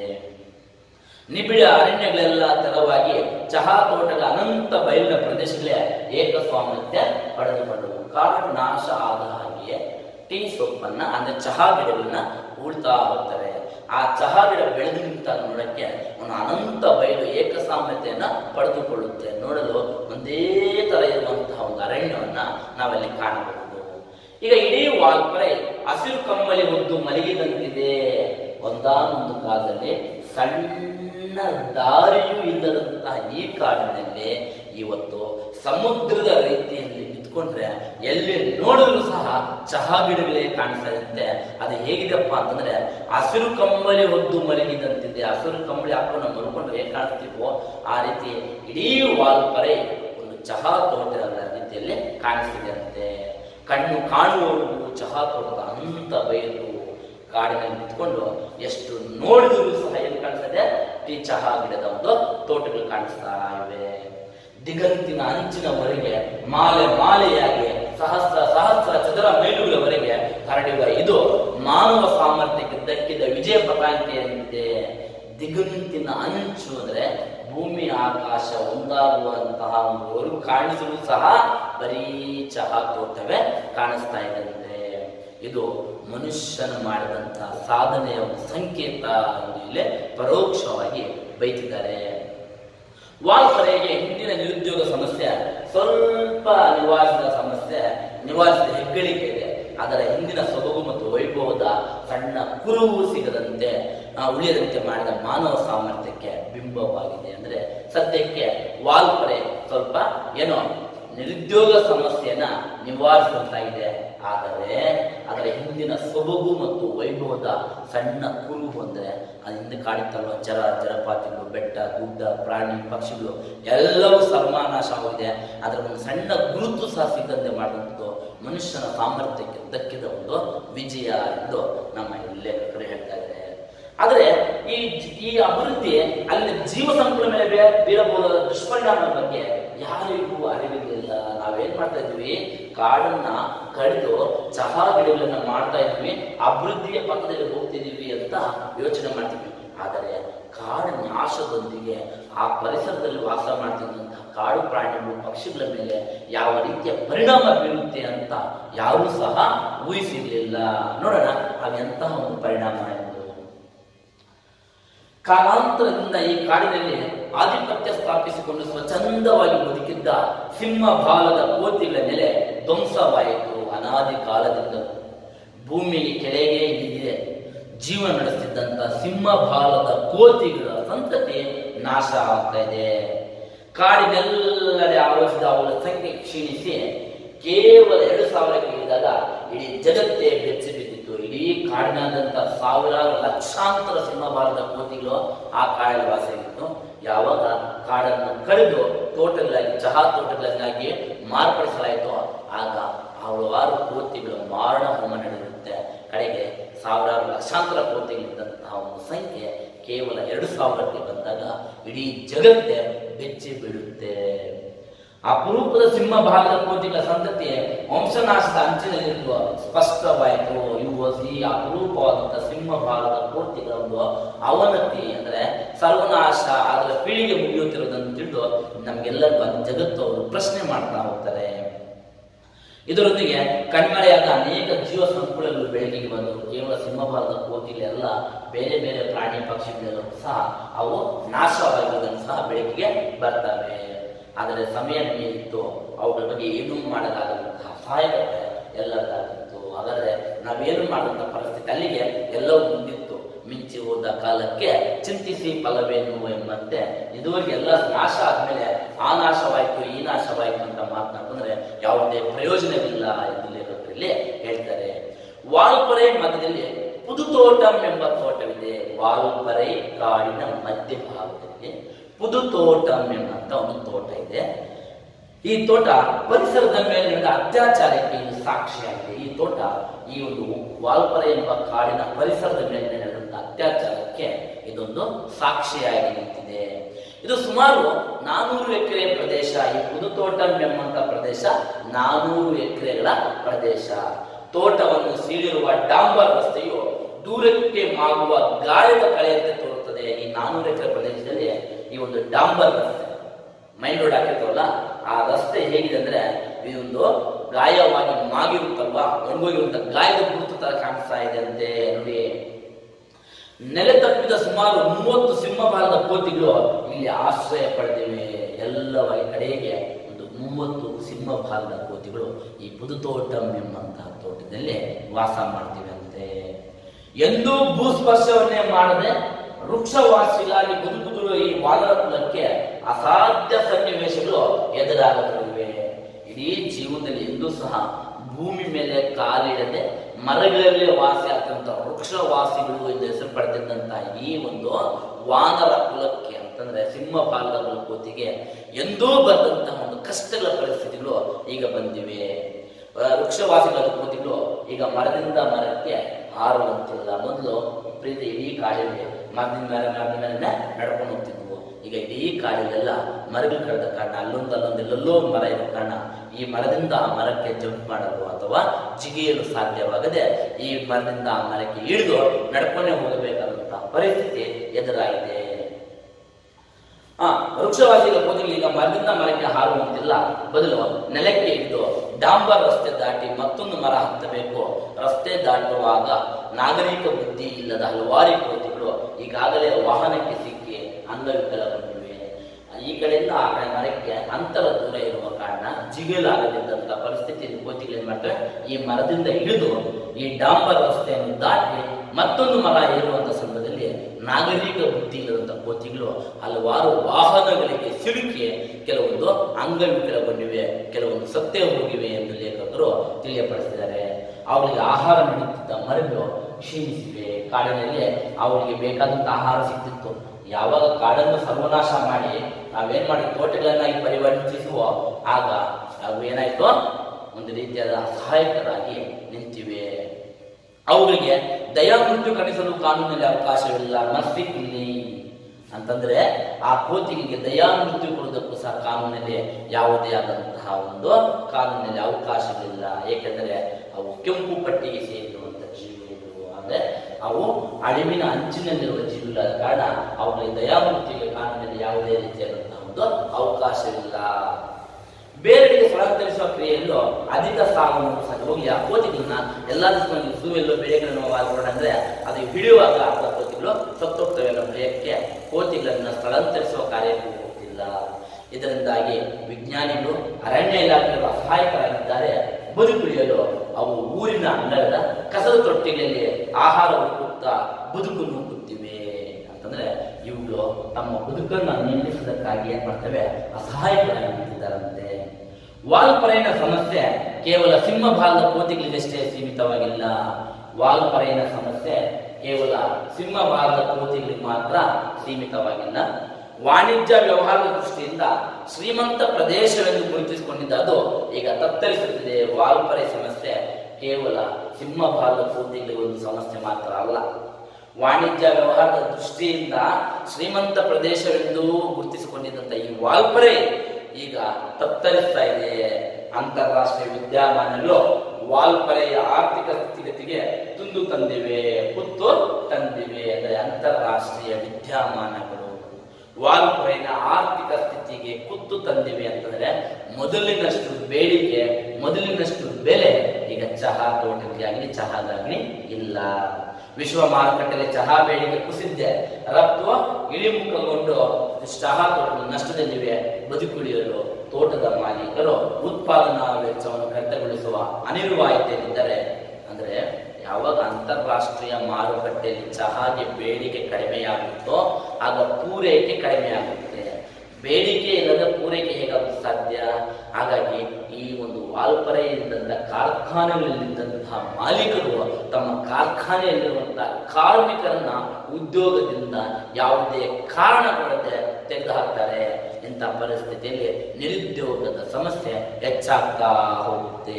ನಿಬಿಡ ಅರಣ್ಯಗಳೆಲ್ಲ ತೆರವಾಗಿ ಚಹಾ ತೋಟಗಳ ಅನಂತ ಬಯಲಿನ ಪ್ರದೇಶಗಳೇ ಏಕಸ್ವಾಮ್ಯತೆ ಪಡೆದುಕೊಂಡವು ಕಾಡು ನಾಶ ಆದ ಹಾಗೆಯೇ ಟೀ ಸೊಪ್ಪನ್ನ ಅಂದ್ರೆ ಚಹಾ ಗಿಡಗಳನ್ನ ಉಳ್ತಾ ಹೋಗ್ತಾರೆ ಆ ಚಹಾ ಗಿಡ ಬೆಳೆದು ನಿಂತ ನೋಡಕ್ಕೆ ಒಂದು ಅನಂತ ಬಯಲು ಏಕಸಾಮ್ಯತೆಯನ್ನ ಪಡೆದುಕೊಳ್ಳುತ್ತೆ ನೋಡಲು ಒಂದೇ ತರ ಇರುವಂತಹ ಒಂದು ಅರಣ್ಯವನ್ನ ನಾವಲ್ಲಿ ಕಾಣಬಹುದು ಈಗ ಇಡೀ ವಾಲ್ಪರೆ ಹಸಿರು ಕಮ್ಮಲಿ ಹೊದ್ದು ಮಲಗಿದಂತಿದೆ ಒಂದಾನೊಂದು ಕಾಲದಲ್ಲಿ ಸಣ್ಣ ದಾರಿಯೂ ಇಲ್ಲದಂತಹ ಈ ಕಾಡಿನಲ್ಲಿ ಇವತ್ತು ಸಮುದ್ರದ ರೀತಿಯಲ್ಲಿ ನಿಂತ್ಕೊಂಡ್ರೆ ಎಲ್ಲಿ ನೋಡಿದ್ರು ಸಹ ಚಹಾ ಗಿಡಗಳೇ ಕಾಣಿಸ್ತಾ ಇರುತ್ತೆ ಅದು ಹೇಗಿದೆಪ್ಪ ಅಂತಂದ್ರೆ ಹಸಿರು ಕಂಬಳಿ ಹೊದ್ದು ಮಲಗಿದಂತಿದೆ ಹಸಿರು ಕಂಬಳಿ ಹಾಕೊಂಡು ನಾವು ಮಲ್ಕೊಂಡ್ರೆ ಹೇಗೆ ಕಾಣಿಸ್ತೀವೋ ಆ ರೀತಿ ಇಡೀ ವಾಲ್ಪರೆ ಒಂದು ಚಹಾ ತೋಟದ ರೀತಿಯಲ್ಲಿ ಕಾಣಿಸ್ತಿದೆ ಅಂತೆ ಕಣ್ಣು ಕಾಣುವವರೆಗೂ ಚಹಾ ತೋಟದ ಅನಂತ ಬಯಲು ಕಾಡಿನಲ್ಲಿ ನಿಂತ್ಕೊಂಡು ಎಷ್ಟು ನೋಡಿದ್ರು ಸಹ ಏನು ಕಾಣಿಸ್ತದೆ ಈ ಚಹಾ ಗಿಡದ ಒಂದು ತೋಟಗಳು ಕಾಣಿಸ್ತಾ ಇವೆ ದಿಗಂತಿನ ಅಂಚಿನವರೆಗೆ ಮಾಲೆ ಮಾಲೆಯಾಗಿ ಸಹಸ್ರ ಸಹಸ್ರ ಚದರ ಮೈಲುಗಳವರೆಗೆ ಹರಡಿರುವ ಇದು ಮಾನವ ಸಾಮರ್ಥ್ಯಕ್ಕೆ ದಕ್ಕಿದ ವಿಜಯ ಪತಾಕೆಯಂತಿದೆ ದಿಗಂತಿನ ಅಂಚು ಅಂದ್ರೆ ಭೂಮಿ ಆಕಾಶ ಒಂದಾಗುವಂತಹ ಒಂದು ಹೊರಗು ಕಾಣಿಸಲು ಸಹ ಬರೀ ಚಹಾ ತೋಟವೇ ಕಾಣಿಸ್ತಾ ಇದಂತೆ ಇದು ಮನುಷ್ಯನ ಮಾಡಿದಂತಹ ಸಾಧನೆಯ ಒಂದು ಸಂಕೇತ ಎಂದು ಇಲ್ಲಿ ಪರೋಕ್ಷವಾಗಿ ಬೈತಿದ್ದಾರೆ ವಾಲ್ಪರೆಗೆ ಹಿಂದಿನ ನಿರುದ್ಯೋಗ ಸಮಸ್ಯೆ ಸ್ವಲ್ಪ ನಿವಾರಿಸಿದ ಸಮಸ್ಯೆ ನಿವಾರಿಸಿದ ಹೆಗ್ಗಳಿಕೆ ಇದೆ ಅದರ ಹಿಂದಿನ ಸೊಬಗು ಮತ್ತು ವೈಭವದ ಸಣ್ಣ ಕುರುಹು ಸಿಗದಂತೆ ಆ, ಉಳಿಯದಂತೆ ಮಾಡಿದ ಮಾನವ ಸಾಮರ್ಥ್ಯಕ್ಕೆ ಬಿಂಬವಾಗಿದೆ ಅಂದ್ರೆ ಸದ್ಯಕ್ಕೆ ವಾಲ್ಪರೆ ಸ್ವಲ್ಪ ಏನೋ ನಿರುದ್ಯೋಗ ಸಮಸ್ಯೆಯನ್ನ ನಿವಾರಿಸುವಂತಾಗಿದೆ ಆದರೆ ಅದರ ಹಿಂದಿನ ಸೊಬಗು ಮತ್ತು ವೈಭವದ ಸಣ್ಣ ಕುರುಹು ಅಂದ್ರೆ ಅದು ಹಿಂದೆ ಕಾಡಿತ್ತಲ್ವ ಜರ ಜಲಪಾತಿಗಳು ಬೆಟ್ಟ ಗುಡ್ಡ ಪ್ರಾಣಿ ಪಕ್ಷಿಗಳು ಎಲ್ಲವೂ ಸರ್ವನಾಶವಾಗಿದೆ ಅದರ ಒಂದು ಸಣ್ಣ ಗುರುತು ಸಹ ಸಿಗದಂತೆ ಮಾಡಿದಂಥದ್ದು ಮನುಷ್ಯನ ಸಾಮರ್ಥ್ಯಕ್ಕೆ ದಕ್ಕಿದ ಒಂದು ವಿಜಯ ಎಂದು ನಮ್ಮ ಈ ಲೇಖಕರು ಹೇಳ್ತಾ ಇದ್ದಾರೆ ಆದರೆ ಈ ಈ ಅಭಿವೃದ್ಧಿ ಅಲ್ಲಿ ಜೀವ ಸಂಕುಲ ಮೇಲೆ ಬೀ- ಬೀರಬಹುದಾದ ದುಷ್ಪರಿಣಾಮದ ಬಗ್ಗೆ ಯಾರಿಗೂ ಅರಿವಿರಲಿಲ್ಲ ನಾವೇನ್ ಮಾಡ್ತಾ ಇದ್ವಿ ಕಾಡನ್ನ ಕಡಿದು ಚಹಾ ಗಿಡಗಳನ್ನ ಮಾಡ್ತಾ ಇದ್ವಿ ಅಭಿವೃದ್ಧಿಯ ಪಕ್ಕದಲ್ಲಿ ಹೋಗ್ತಿದೀವಿ ಅಂತ ಯೋಚನೆ ಮಾಡ್ತೀವಿ ಆದರೆ ಕಾಡು ನಾಶದೊಂದಿಗೆ ಆ ಪರಿಸರದಲ್ಲಿ ವಾಸ ಮಾಡ್ತಿದ್ದಂತಹ ಕಾಡು ಪ್ರಾಣಿಗಳು ಪಕ್ಷಿಗಳ ಮೇಲೆ ಯಾವ ರೀತಿಯ ಪರಿಣಾಮ ಬೀರುತ್ತೆ ಅಂತ ಯಾರೂ ಸಹ ಊಹಿಸಿರ್ಲಿಲ್ಲ ನೋಡೋಣ ಅವೆಂತಹ ಒಂದು ಪರಿಣಾಮ ಎಂದು ಕಾಲಾಂತರದಿಂದ ಈ ಕಾಡಿನಲ್ಲಿ ಆಧಿಪತ್ಯ ಸ್ಥಾಪಿಸಿಕೊಂಡು ಸ್ವಚ್ಛಂದವಾಗಿ ಬದುಕಿದ್ದ ಸಿಂಹ ಬಾಲದ ಕೋತಿಗಳ ನೆಲೆ ಧ್ವಂಸವಾಯಿತು ಅನಾದಿ ಕಾಲದಿಂದ ಭೂಮಿಗೆ ಕೆಳಗೆ ಇಳಿದಿದೆ ಜೀವನ ನಡೆಸುತ್ತಿದ್ದಂತ ಸಿಂಹ ಬಾಲದ ಕೋತಿಗಳ ಸಂತತಿ ನಾಶ ಆಗ್ತಾ ಇದೆ ಕಾಡಿನೆಲ್ಲಡೆ ಆವರಿಸಿದ ಅವರ ಸಂಖ್ಯೆ ಕ್ಷೀಣಿಸಿ ಕೇವಲ ಎರಡು ಸಾವಿರಕ್ಕೆ ಇಳಿದಾಗ ಇಡೀ ಜಗತ್ತೇ ಬೆಚ್ಚಿ ಬಿದ್ದಿತ್ತು ಇಡೀ ಕಾಡಿನಾದ್ಯಂತ ಸಾವಿರಾರು ಲಕ್ಷಾಂತರ ಸಿಂಹಬಾರದ ಕೋತಿಗಳು ಆ ಕಾಡಲ್ಲಿ ವಾಸವಿತ್ತು ಯಾವಾಗ ಕಾಡನ್ನು ಕಳೆದು ತೋಟಗಳಾಗಿ ಚಹಾ ತೋಟಗಳನ್ನಾಗಿ ಮಾರ್ಪಡಿಸಲಾಯಿತು ಆಗ ಹಲವಾರು ಕೋತಿಗಳು ಮಾರಣ ಹೋಮ ನಡೆದಿರುತ್ತೆ ಕಡೆಗೆ ಸಾವಿರಾರು ಲಕ್ಷಾಂತರ ಕೋತಿಗಳಿದ್ದಂತಹ ಒಂದು ಸಂಖ್ಯೆ ಕೇವಲ ಎರಡು ಸಾವಿರಕ್ಕೆ ಬಂದಾಗ ಇಡೀ ಜಗತ್ತೇ ಬೆಚ್ಚಿ ಬೀಳುತ್ತೆ ಅಪರೂಪದ ಸಿಂಹ ಭಾಗದ ಕೋತಿಗಳ ಸಂತತಿ ವಂಶನಾಶದ ಅಂಚಿನಲ್ಲಿರುವ ಸ್ಪಷ್ಟವಾಯಿತು ಇವು ಈ ಅಪರೂಪವಾದಂತಹ ಸಿಂಹ ಭಾಗದ ಕೋತಿಗಳ ಒಂದು ಅವನತಿ ಅಂದ್ರೆ ಸರ್ವನಾಶ ಅದರ ಪೀಳಿಗೆ ಮುಗಿಯುತ್ತಿರುವುದನ್ನು ತಿಳಿದು ನಮ್ಗೆಲ್ಲರಿಗೂ ಅದು ಜಗತ್ತು ಅವರು ಪ್ರಶ್ನೆ ಮಾಡ್ತಾ ಹೋಗ್ತಾರೆ ಇದರೊಂದಿಗೆ ಕಣ್ಮರೆಯಾದ ಅನೇಕ ಜೀವ ಸಂಕುಲಗಳು ಬೆಳಕಿಗೆ ಬಂದವು ಕೇವಲ ಸಿಂಹಭಾಗದ ಕೋತಿಗಳೆಲ್ಲ ಬೇರೆ ಬೇರೆ ಪ್ರಾಣಿ ಪಕ್ಷಿಗಳೆಲ್ಲೂ ಸಹ ಅವು ನಾಶವಾಗಿರುವುದನ್ನು ಸಹ ಬೆಳಕಿಗೆ ಬರ್ತವೆ ಆದರೆ ಸಮಯ ಮೀರಿತ್ತು ಅವುಗಳ ಬಗ್ಗೆ ಏನೂ ಮಾಡಲಾಗದಂತಹ ಅಸಹಾಯಕತೆ ಎಲ್ಲರಿಗಾಗಿತ್ತು ಹಾಗಾದ್ರೆ ನಾವೇನು ಮಾಡುವಂತ ಪರಿಸ್ಥಿತಿ ಅಲ್ಲಿಗೆ ಎಲ್ಲವೂ ಮುಂದಿತ್ತು ಮಿಂಚಿ ಹೋದ ಕಾಲಕ್ಕೆ ಚಿಂತಿಸಿ ಫಲವೇನು ಎಂಬಂತೆ ಇದುವರೆಗೆ ಎಲ್ಲ ನಾಶ ಆದ್ಮೇಲೆ ಆ ನಾಶವಾಯ್ತು ಈ ನಾಶವಾಯ್ತು ಅಂತ ಮಾತನಾಡಿದ್ರೆ ಯಾವುದೇ ಪ್ರಯೋಜನವಿಲ್ಲ ಎಂದು ಲೇಖಕರಲ್ಲಿ ಹೇಳ್ತಾರೆ ವಾಲ್ಪರೆ ಮಧ್ಯದಲ್ಲಿ ಪುದುತೋಟಂ ಎಂಬ ತೋಟವಿದೆ ವಾಲ್ಪರೆ ಕಾಡಿನ ಮಧ್ಯಭಾಗದಲ್ಲಿ ಪುದುತೋಟಂ ಎಂಬಂತ ಒಂದು ತೋಟ ಇದೆ ಈ ತೋಟ ಪರಿಸರದ ಮೇಲೆ ನಡೆದ ಅತ್ಯಾಚಾರಕ್ಕೆ ಇದು ಸಾಕ್ಷಿಯಾಗಿದೆ ಈ ತೋಟ ಈ ಒಂದು ವಾಲ್ಪರೆ ಎಂಬ ಕಾಡಿನ ಪರಿಸರದ ಮೇಲೆ ನಡೆದಂತ ಅತ್ಯಾಚಾರಕ್ಕೆ ಇದೊಂದು ಸಾಕ್ಷಿಯಾಗಿ ನಿಂತಿದೆ ಇದು ಸುಮಾರು ನಾನೂರು ಎಕರೆ ಪ್ರದೇಶ ಈ ಪುದುತೋಟಂ ಎಂಬಂತ ಪ್ರದೇಶ ನಾನೂರು ಎಕರೆಗಳ ಪ್ರದೇಶ ತೋಟವನ್ನು ಸೀಳಿರುವ ಡಾಂಬರ್ ರಸ್ತೆಯು ದೂರಕ್ಕೆ ಮಾಗುವ ಗಾಯದ ಕಳೆಯಂತೆ ತೋರುತ್ತದೆ ಈ ನಾನೂರು ಎಕರೆ ಪ್ರದೇಶದಲ್ಲಿ ಈ ಒಂದು ಡಾಂಬರ್ ರಸ್ತೆ ಮೈನ್ ರೋಡ್ ಹಾಕಿರ್ತವಲ್ಲ ಆ ರಸ್ತೆ ಹೇಗಿದೆ ಅಂದ್ರೆ ಇದೊಂದು ಗಾಯವಾಗಿ ಮಾಗಿರುತ್ತಲ್ವಾ ಒಣಗೋಗಿರುವಂತ ಗಾಯದ ಗುರುತು ತರ ಕಾಣಿಸ್ತಾ ಇದೆ ಅಂತೆ ನೋಡಿ ನೆಲೆ ತಪ್ಪಿದ ಸುಮಾರು ಮೂವತ್ತು ಸಿಂಹಭಾಗದ ಕೋತಿಗಳು ಇಲ್ಲಿ ಆಶ್ರಯ ಪಡೆದಿವೆ ಎಲ್ಲವ ಈ ಕಡೆಗೆ ಒಂದು ಮೂವತ್ತು ಸಿಂಹಭಾಗದ ಕೋತಿಗಳು ಈ ಪುದುತೋಟಂ ಎಂಬಂತಹ ತೋಟದಲ್ಲಿ ವಾಸ ಮಾಡ್ತಿವೆ ಅಂತೆ ಎಂದೂ ಭೂಸ್ಪರ್ಶವನ್ನೇ ಮಾಡದೆ ವೃಕ್ಷವಾಸಿಗಾಗಿ ಬದುಕುತ್ತಿರುವ ಈ ವಾನರ ಕುಲಕ್ಕೆ ಅಸಾಧ್ಯ ಸನ್ನಿವೇಶಗಳು ಎದುರಾಗುತ್ತವೆ ಇಡೀ ಜೀವನದಲ್ಲಿ ಎಂದೂ ಸಹ ಭೂಮಿ ಮೇಲೆ ಕಾಲಿಡದೆ ಮರಗಳಲ್ಲಿ ವಾಸಿ ಆಗ್ತಂತ ವೃಕ್ಷವಾಸಿಗಳು ಎಂದು ಹೆಸರು ಪಡೆದಿದ್ದಂತ ಈ ಒಂದು ವಾನರ ಕುಲಕ್ಕೆ ಅಂತಂದ್ರೆ ಸಿಂಹ ಭಾಗದ ಕುಲಕೋತಿಗೆ ಎಂದೂ ಬಂದಂತಹ ಒಂದು ಕಷ್ಟಗಳ ಪರಿಸ್ಥಿತಿಗಳು ಈಗ ಬಂದಿವೆ ಆ, ವೃಕ್ಷವಾಸಿಗಳ ಕೋತಿಗಳು ಈಗ ಮರದಿಂದ ಮರಕ್ಕೆ ಹಾರುವಂತಿಲ್ಲ ಮೊದಲು ಪ್ರೀತಿ ಇಡೀ ಕಾಡಿಗೆ ಮರದಿಂದ ಮೇಲೆ ಮರದಿಂದ ಮೇಲೆ ನಡ್ಕೊಂಡು ಹೋಗ್ತಿದ್ವು ಈಗ ಇಡೀ ಕಾಡಿಗೆಲ್ಲ ಮರಗಳು ಕಳೆದ ಕಾರಣ ಅಲ್ಲೊಂದು ಅಲ್ಲೊಂದು ಎಲ್ಲೆಲ್ಲೋ ಒಂದು ಮರ ಇರೋ ಕಾರಣ ಈ ಮರದಿಂದ ಆ ಮರಕ್ಕೆ ಜಂಪ್ ಮಾಡಲು ಅಥವಾ ಜಿಗಿಯಲು ಸಾಧ್ಯವಾಗದೆ ಈ ಮರದಿಂದ ಆ ಮರಕ್ಕೆ ಇಳಿದು ನಡ್ಕೊಂಡೇ ಹೋಗಬೇಕಾದಂತಹ ಪರಿಸ್ಥಿತಿ ಎದುರಾಗಿದೆ ಆ ವೃಕ್ಷವಾಸಿಗಳ ಕೋತಿಗಳು ಈಗ ಮರದಿಂದ ಮರಕ್ಕೆ ಹಾರುವಂತಿಲ್ಲ ಬದಲು ನೆಲಕ್ಕೆ ಇದ್ದು ಡಾಂಬರ್ ರಸ್ತೆ ದಾಟಿ ಮತ್ತೊಂದು ಮರ ಹತ್ತಬೇಕು ರಸ್ತೆ ದಾಟುವಾಗ ನಾಗರಿಕ ಬುದ್ಧಿ ಇಲ್ಲದ ಹಲವಾರು ಕೋತಿಗಳು ಈಗಾಗಲೇ ವಾಹನಕ್ಕೆ ಸಿಕ್ಕಿ ಅಂಗವಿಕಲಗೊಂಡಿವೆ ಈ ಕಡೆಯಿಂದ ಆ ಕಡೆ ಮರಕ್ಕೆ ಅಂತರ ದೂರ ಇರುವ ಕಾರಣ ಜಿಗಿಲಾಗದಿದ್ದಂತ ಪರಿಸ್ಥಿತಿ ಕೋತಿಗಳು ಏನ್ ಮಾಡ್ತವೆ ಈ ಮರದಿಂದ ಇಳಿದು ಈ ಡಾಂಬರ್ ರಸ್ತೆಯನ್ನು ದಾಟಿ ಮತ್ತೊಂದು ಮರ ಏರುವಂತ ಸಂದರ್ಭದಲ್ಲಿ ನಾಗರಿಕ ಬುದ್ಧಿ ಇಲ್ಲದಂತ ಕೋತಿಗಳು ಹಲವಾರು ವಾಹನಗಳಿಗೆ ಸಿಲುಕಿ ಕೆಲವೊಂದು ಅಂಗವಿಕಲಗೊಂಡಿವೆ ಕೆಲವೊಂದು ಸತ್ತೇ ಹೋಗಿವೆ ಎಂದು ಲೇಖಕರು ತಿಳಿಯಪಡಿಸಿದ್ದಾರೆ ಅವರಿಗೆ ಆಹಾರ ನೀಡುತ್ತಿದ್ದ ಮರಗಳು ಕ್ಷೀಣಿಸಿವೆ ಕಾಡಿನಲ್ಲಿ ಅವರಿಗೆ ಬೇಕಾದಂತ ಆಹಾರ ಸಿಗ್ತಿತ್ತು ಯಾವಾಗ ಕಾಡನ್ನು ಸರ್ವನಾಶ ಮಾಡಿ ನಾವೇನ್ ಮಾಡಿ ತೋಟಗಳನ್ನಾಗಿ ಪರಿವರ್ತಿಸುವ ಆಗ ಅವು ಏನಾಯ್ತು ಒಂದು ರೀತಿಯಾದ ಸಹಾಯಕರಾಗಿ ನಿಂತಿವೆ ಅವುಗಳಿಗೆ ದಯಾಮೃತ್ಯು ಕಣಿಸಲು ಕಾನೂನಿನಲ್ಲಿ ಅವಕಾಶವಿಲ್ಲ ಮಸ್ತಿಕ್ಲಿ ಅಂತಂದ್ರೆ ಆ ಕೋತಿಗೆ ದಯಾಮೃತ್ಯು ಕೊಡುವುದಕ್ಕೂ ಸಹ ಕಾನೂನಲ್ಲಿ ಯಾವುದೇ ಆದಂತಹ ಒಂದು ಕಾನೂನಿನಲ್ಲಿ ಅವಕಾಶವಿಲ್ಲ ಏಕೆಂದರೆ ಅವು ಕೆಂಪು ಪಟ್ಟಿಗೆ ಸೇರಿರುವಂತ ಜೀವಿಗಳು ಅಂದ್ರೆ ಅವು ಅಳಿವಿನ ಅಂಚಿನಲ್ಲಿರುವ ಜೀವಿಗಳಾದ ಕಾರಣ ಅವುಗಳಿಗೆ ದಯಾಮೃತ್ಯುಗೆ ಕಾನೂನಿನಲ್ಲಿ ಯಾವುದೇ ರೀತಿಯಾದಂತಹ ಒಂದು ಅವಕಾಶವಿಲ್ಲ ಬೇರೆಡೆಗೆ ಸ್ಥಳಾಂತರಿಸುವ ಕ್ರಿಯೆಯಲ್ಲೂ ಅಧಿಕ ಸಾವನ್ನು ಸಹ ಹೋಗಿ ಆ ಕೋತಿಗಳನ್ನ ಎಲ್ಲಾ ದಿವಸ ಝೂವೆಲ್ಲೋ ಬೆಳೆಗಳನ್ನು ಅಂದ್ರೆ ಅದು ಹಿಡಿಯುವಾಗ ಆ ಕೋತಿಗಳು ಸತ್ತೋಗ್ತವೆ ಅನ್ನೋ ಭಯಕ್ಕೆ ಕೋತಿಗಳನ್ನ ಸ್ಥಳಾಂತರಿಸುವ ಕಾರ್ಯಕ್ಕೂ ಹೋಗ್ತಿಲ್ಲ ಇದರಿಂದಾಗಿ ವಿಜ್ಞಾನಿಗಳು ಅರಣ್ಯ ಇಲಾಖೆಯವರು ಅಸಹಾಯಕರಾಗಿದ್ದಾರೆ ಬದುಕುಳಿಯಲು ಅವು ಊರಿನ ಅಂಗಳದ ಕಸದ ತೊಟ್ಟಿಗಳಲ್ಲಿ ಆಹಾರ ಹುಡುಕುತ್ತಾ ಬದುಕು ನೂಕುತ್ತಿವೆ ಅಂತಂದ್ರೆ ಇವುಗಳು ತಮ್ಮ ಬದುಕನ್ನು ನಿಲ್ಲಿಸುವುದಕ್ಕಾಗಿ ಏನ್ ಮಾಡ್ತವೆ ಅಸಹಾಯಕರಾಗಿ ನಿಂತಿದ್ದಾರಂತೆ ವಾಲ್ಪರೆಯನ ಸಮಸ್ಯೆ ಕೇವಲ ಸಿಂಹಭಾಗದ ಕೋತಿಗಳಿಗಷ್ಟೇ ಸೀಮಿತವಾಗಿಲ್ಲ ವಾಲ್ಪರೆಯನ ಸಮಸ್ಯೆ ಕೇವಲ ಸಿಂಹಭಾಗದ ಕೋತಿಗಳಿಗೆ ಮಾತ್ರ ಸೀಮಿತವಾಗಿಲ್ಲ ವಾಣಿಜ್ಯ ವ್ಯವಹಾರದ ದೃಷ್ಟಿಯಿಂದ ಶ್ರೀಮಂತ ಪ್ರದೇಶವೆಂದು ಗುರುತಿಸಿಕೊಂಡಿದ್ದ ಅದು ಈಗ ತತ್ತರಿಸುತ್ತಿದೆ ವಾಲ್ಪರೆ ಸಮಸ್ಯೆ ಕೇವಲ ಸಿಂಹಭಾಗದ ಕೋತಿಗಳಿಗೆ ಒಂದು ಸಮಸ್ಯೆ ಮಾತ್ರ ಅಲ್ಲ ವಾಣಿಜ್ಯ ವ್ಯವಹಾರದ ದೃಷ್ಟಿಯಿಂದ ಶ್ರೀಮಂತ ಪ್ರದೇಶವೆಂದು ಗುರುತಿಸಿಕೊಂಡಿದ್ದಂಥ ಈ ವಾಲ್ಪರೆ ಈಗ ತತ್ತರಿಸ್ತಾ ಇದೆ ಅಂತಾರಾಷ್ಟ್ರೀಯ ವಿದ್ಯಮಾನಗಳು ವಾಲ್ಪರೆಯ ಆರ್ಥಿಕ ಸ್ಥಿತಿಗತಿಗೆ ತುಂದು ತಂದಿವೆ ಕುತ್ತು ತಂದಿವೆ ಅಂದರೆ ಅಂತಾರಾಷ್ಟ್ರೀಯ ವಿದ್ಯಮಾನಗಳು ವಾಲ್ಪರೆಯ ಆರ್ಥಿಕ ಸ್ಥಿತಿಗೆ ಕುತ್ತು ತಂದಿವೆ ಅಂತಂದ್ರೆ ಮೊದಲಿನಷ್ಟು ಬೇಡಿಕೆ ಮೊದಲಿನಷ್ಟು ಬೆಲೆ ಈಗ ಚಹಾ ತೋಟಕ್ಕೆ ಆಗಲಿ ಚಹಾದಾಗಲಿ ಇಲ್ಲ ವಿಶ್ವ ಮಾರುಕಟ್ಟೆಯಲ್ಲಿ ಚಹಾ ಬೇಡಿಕೆ ಕುಸಿದ್ದೆ ರಫ್ತು ಇಳಿಮುಖಗೊಂಡು ಚಹಾ ತೋಟಗಳು ನಷ್ಟದಲ್ಲಿವೆ ಬದುಕುಳಿಯಲು ತೋಟದ ಮಾಲೀಕರು ಉತ್ಪಾದನಾ ವೆಚ್ಚವನ್ನು ಕಡಿತಗೊಳಿಸುವ ಅನಿವಾರ್ಯತೆಯಿದ್ದರೆ ಅಂದ್ರೆ ಯಾವಾಗ ಅಂತಾರಾಷ್ಟ್ರೀಯ ಮಾರುಕಟ್ಟೆಯಲ್ಲಿ ಚಹಾಗೆ ಬೇಡಿಕೆ ಕಡಿಮೆಯಾಗುತ್ತೋ ಆಗ ಪೂರೈಕೆ ಕಡಿಮೆಯಾಗುತ್ತೆ ಬೇಡಿಕೆ ಇಲ್ಲದ ಪೂರೈಕೆ ಹೇಗಾಗುತ್ತೆ ಸಾಧ್ಯ ಹಾಗಾಗಿ ಈ ಒಂದು ವಾಲ್ಪರೆಯಿಂದಂತ ಕಾರ್ಖಾನೆಗಳಲ್ಲಿದ್ದಂತಹ ಮಾಲೀಕರು ತಮ್ಮ ಕಾರ್ಖಾನೆಯಲ್ಲಿರುವಂತಹ ಕಾರ್ಮಿಕರನ್ನ ಉದ್ಯೋಗದಿಂದ ಯಾವುದೇ ಕಾರಣ ಕೊಡದೆ ತೆಗೆದುಹಾಕ್ತಾರೆ ಇಂಥ ಪರಿಸ್ಥಿತಿಯಲ್ಲಿ ನಿರುದ್ಯೋಗದ ಸಮಸ್ಯೆ ಹೆಚ್ಚಾಗ್ತಾ ಹೋಗುತ್ತೆ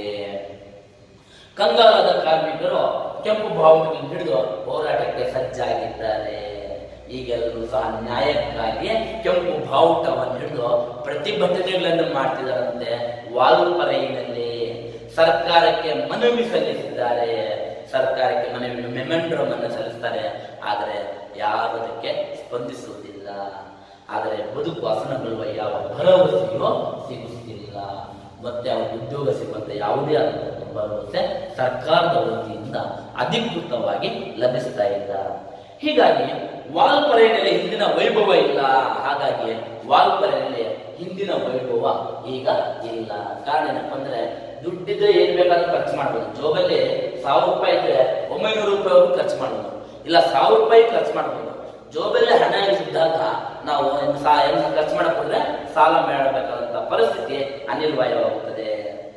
ಕಂಗಾಲದ ಕಾರ್ಮಿಕರು ಕೆಂಪು ಬಾವುಟಗಳನ್ನು ಹಿಡಿದು ಹೋರಾಟಕ್ಕೆ ಸಜ್ಜಾಗಿದ್ದಾರೆ ಈಗೆಲ್ಲರೂ ಸಹ ನ್ಯಾಯಕ್ಕಾಗಿ ಕೆಂಪು ಬಾವುಟವನ್ನು ಹಿಡಿದು ಪ್ರತಿಭಟನೆಗಳನ್ನು ಮಾಡ್ತಿದ್ದಾರಂತೆ ವಾಲ್ಪರೆಯಿನಲ್ಲಿ ಸರ್ಕಾರಕ್ಕೆ ಮನವಿ ಸಲ್ಲಿಸಿದ್ದಾರೆ ಸರ್ಕಾರಕ್ಕೆ ಮನವಿ ಮೆಮೆಂಡ್ರಮ್ ಅನ್ನು ಸಲ್ಲಿಸ್ತಾರೆ ಆದರೆ ಯಾರು ಅದಕ್ಕೆ ಸ್ಪಂದಿಸುವುದಿಲ್ಲ ಆದರೆ ಬದುಕು ಹಸನಗೊಳ್ಳುವ ಯಾವ ಭರವಸೆಯೋ ಸಿಗುತ್ತಿಲ್ಲ ಮತ್ತೆ ಅವ್ರ ಉದ್ಯೋಗ ಸಿಗುವಂತ ಯಾವುದೇ ಆದಂತಹ ಭರವಸೆ ಸರ್ಕಾರದ ವತಿಯಿಂದ ಅಧಿಕೃತವಾಗಿ ಲಭಿಸ್ತಾ ಇಲ್ಲ ಹೀಗಾಗಿ ವಾಲ್ಪರೆಯಲ್ಲಿ ಹಿಂದಿನ ವೈಭವ ಇಲ್ಲ ಹಾಗಾಗಿ ವಾಲ್ಪರೆಯಲ್ಲಿ ಹಿಂದಿನ ವೈಭವ ಈಗ ಇಲ್ಲ ಕಾರಣ ಏನಪ್ಪ ಅಂದ್ರೆ ದುಡ್ಡಿದ್ರೆ ಏನ್ ಬೇಕಾದ್ರೂ ಖರ್ಚು ಮಾಡ್ಬೋದು ಜೋಬಲ್ಲಿ ಸಾವಿರ ರೂಪಾಯಿ ಇದ್ರೆ ಒಂಬೈನೂರು ರೂಪಾಯಿವರೆಗೂ ಖರ್ಚು ಮಾಡ್ಬೋದು ಇಲ್ಲ ಸಾವಿರ ರೂಪಾಯಿ ಖರ್ಚು ಮಾಡ್ಬೋದು ಜೋಬಲ್ಲಿ ಹಣ ಇದ್ದಾಗ ನಾವು ಇನ್ನು ಸಾ ಏನು ಖರ್ಚು ಮಾಡಕ್ ಹೋದ್ರೆ ಸಾಲ ಮಾಡಬೇಕಾದಂತ ಪರಿಸ್ಥಿತಿ ಅನಿವಾರ್ಯವಾಗುತ್ತದೆ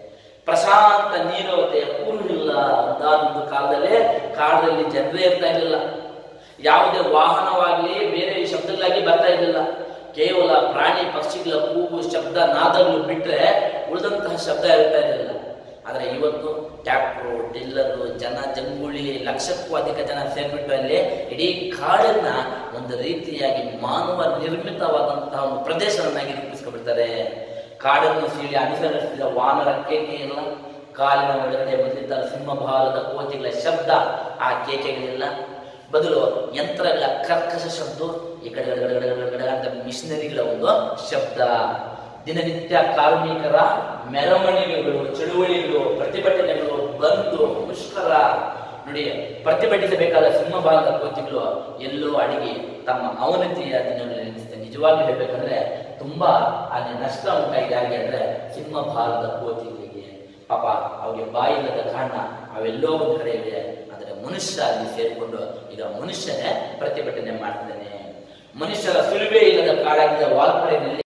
ಪ್ರಶಾಂತ ನೀರವತೆಯ ಪೂರ್ವಿಲ್ಲ ಒಂದಾದೊಂದು ಕಾಲದಲ್ಲಿ ಕಾಡಲ್ಲಿ ಜನರೇ ಇರ್ತಾ ಇರಲಿಲ್ಲ ಯಾವುದೇ ವಾಹನವಾಗಲಿ ಬೇರೆ ಶಬ್ದಗಳಾಗಿ ಬರ್ತಾ ಇರಲಿಲ್ಲ ಕೇವಲ ಪ್ರಾಣಿ ಪಕ್ಷಿಗಳ ಕೂಗು ಶಬ್ದ ನಾದಗಳು ಬಿಟ್ರೆ ಉಳಿದಂತಹ ಶಬ್ದ ಇರ್ತಾ ಇರಲಿಲ್ಲ ಆದ್ರೆ ಇವತ್ತು ಟ್ಯಾಕ್ಟ್ರು ಟಿಲ್ಲರು ಜನ ಜಂಗುಳಿ ಲಕ್ಷಕ್ಕೂ ಅಧಿಕ ಜನ ಸೇರ್ಬಿಟ್ಟು ಅಲ್ಲಿ ಇಡೀ ಕಾಡನ್ನ ಒಂದು ರೀತಿಯಾಗಿ ಮಾನವ ನಿರ್ಮಿತವಾದಂತಹ ಒಂದು ಪ್ರದೇಶವನ್ನಾಗಿ ರೂಪಿಸ್ಕೊಂಡ್ಬಿಡ್ತಾರೆ ಕಾಡನ್ನು ಸೀಳಿ ಅನುಸರಿಸಿದ ವಾನರ ಕೇಕೆ ಇಲ್ಲ ಕಾಲಿನ ಒಳಗಡೆ ಬಂದಿದ್ದ ಸಿಂಹಭಾಗದ ಕೋತಿಗಳ ಶಬ್ದ ಆ ಕೇಕೆಗಳಿಲ್ಲ ಬದಲು ಯಂತ್ರಗಳ ಕರ್ಕಶ ಶಬ್ದ ಈ ಕಡೆ ಗಡ ಗಡ ಗಡ ಗಡ ಅಂತ ಮಿಷನರಿಗಳ ಒಂದು ಶಬ್ದ ದಿನನಿತ್ಯ ಕಾರ್ಮಿಕರ ಮೆರವಣಿಗೆಗಳು ಚಳುವಳಿಗಳು ಪ್ರತಿಭಟನೆಗಳು ಬಂದು ಮುಷ್ಕರ ನೋಡಿ ಪ್ರತಿಭಟಿಸಬೇಕಾದ ಸಿಂಹಭಾಗದ ಕೋತಿಗಳು ಎಲ್ಲೋ ಅಡಿಗೆ ತಮ್ಮ ಅವನತಿಯ ದಿನಗಳಲ್ಲಿ ನೆನೆಸುತ್ತೆ ನಿಜವಾಗಿ ಹೇಳ್ಬೇಕಂದ್ರೆ ತುಂಬಾ ಅಲ್ಲಿ ನಷ್ಟ ಉಂಟಾಗಿದೆ ಹಾಗೆ ಅಂದ್ರೆ ಸಿಂಹಭಾಗದ ಕೋತಿಗಳಿಗೆ ಪಾಪ ಅವ್ರಿಗೆ ಬಾಯಿ ಇಲ್ಲದ ಕಾರಣ ಅವೆಲ್ಲೋ ಒಂದು ಕಡೆ ಇವೆ ಆದರೆ ಮನುಷ್ಯ ಅಲ್ಲಿ ಸೇರಿಕೊಂಡು ಈಗ ಮನುಷ್ಯನೇ ಪ್ರತಿಭಟನೆ ಮಾಡ್ತಾನೆ ಮನುಷ್ಯರ ಸುಳಿವೇ ಇಲ್ಲದ ಕಾಡಾಗಿದ್ದ ವಾಲ್ಪರೆಯಲ್ಲಿ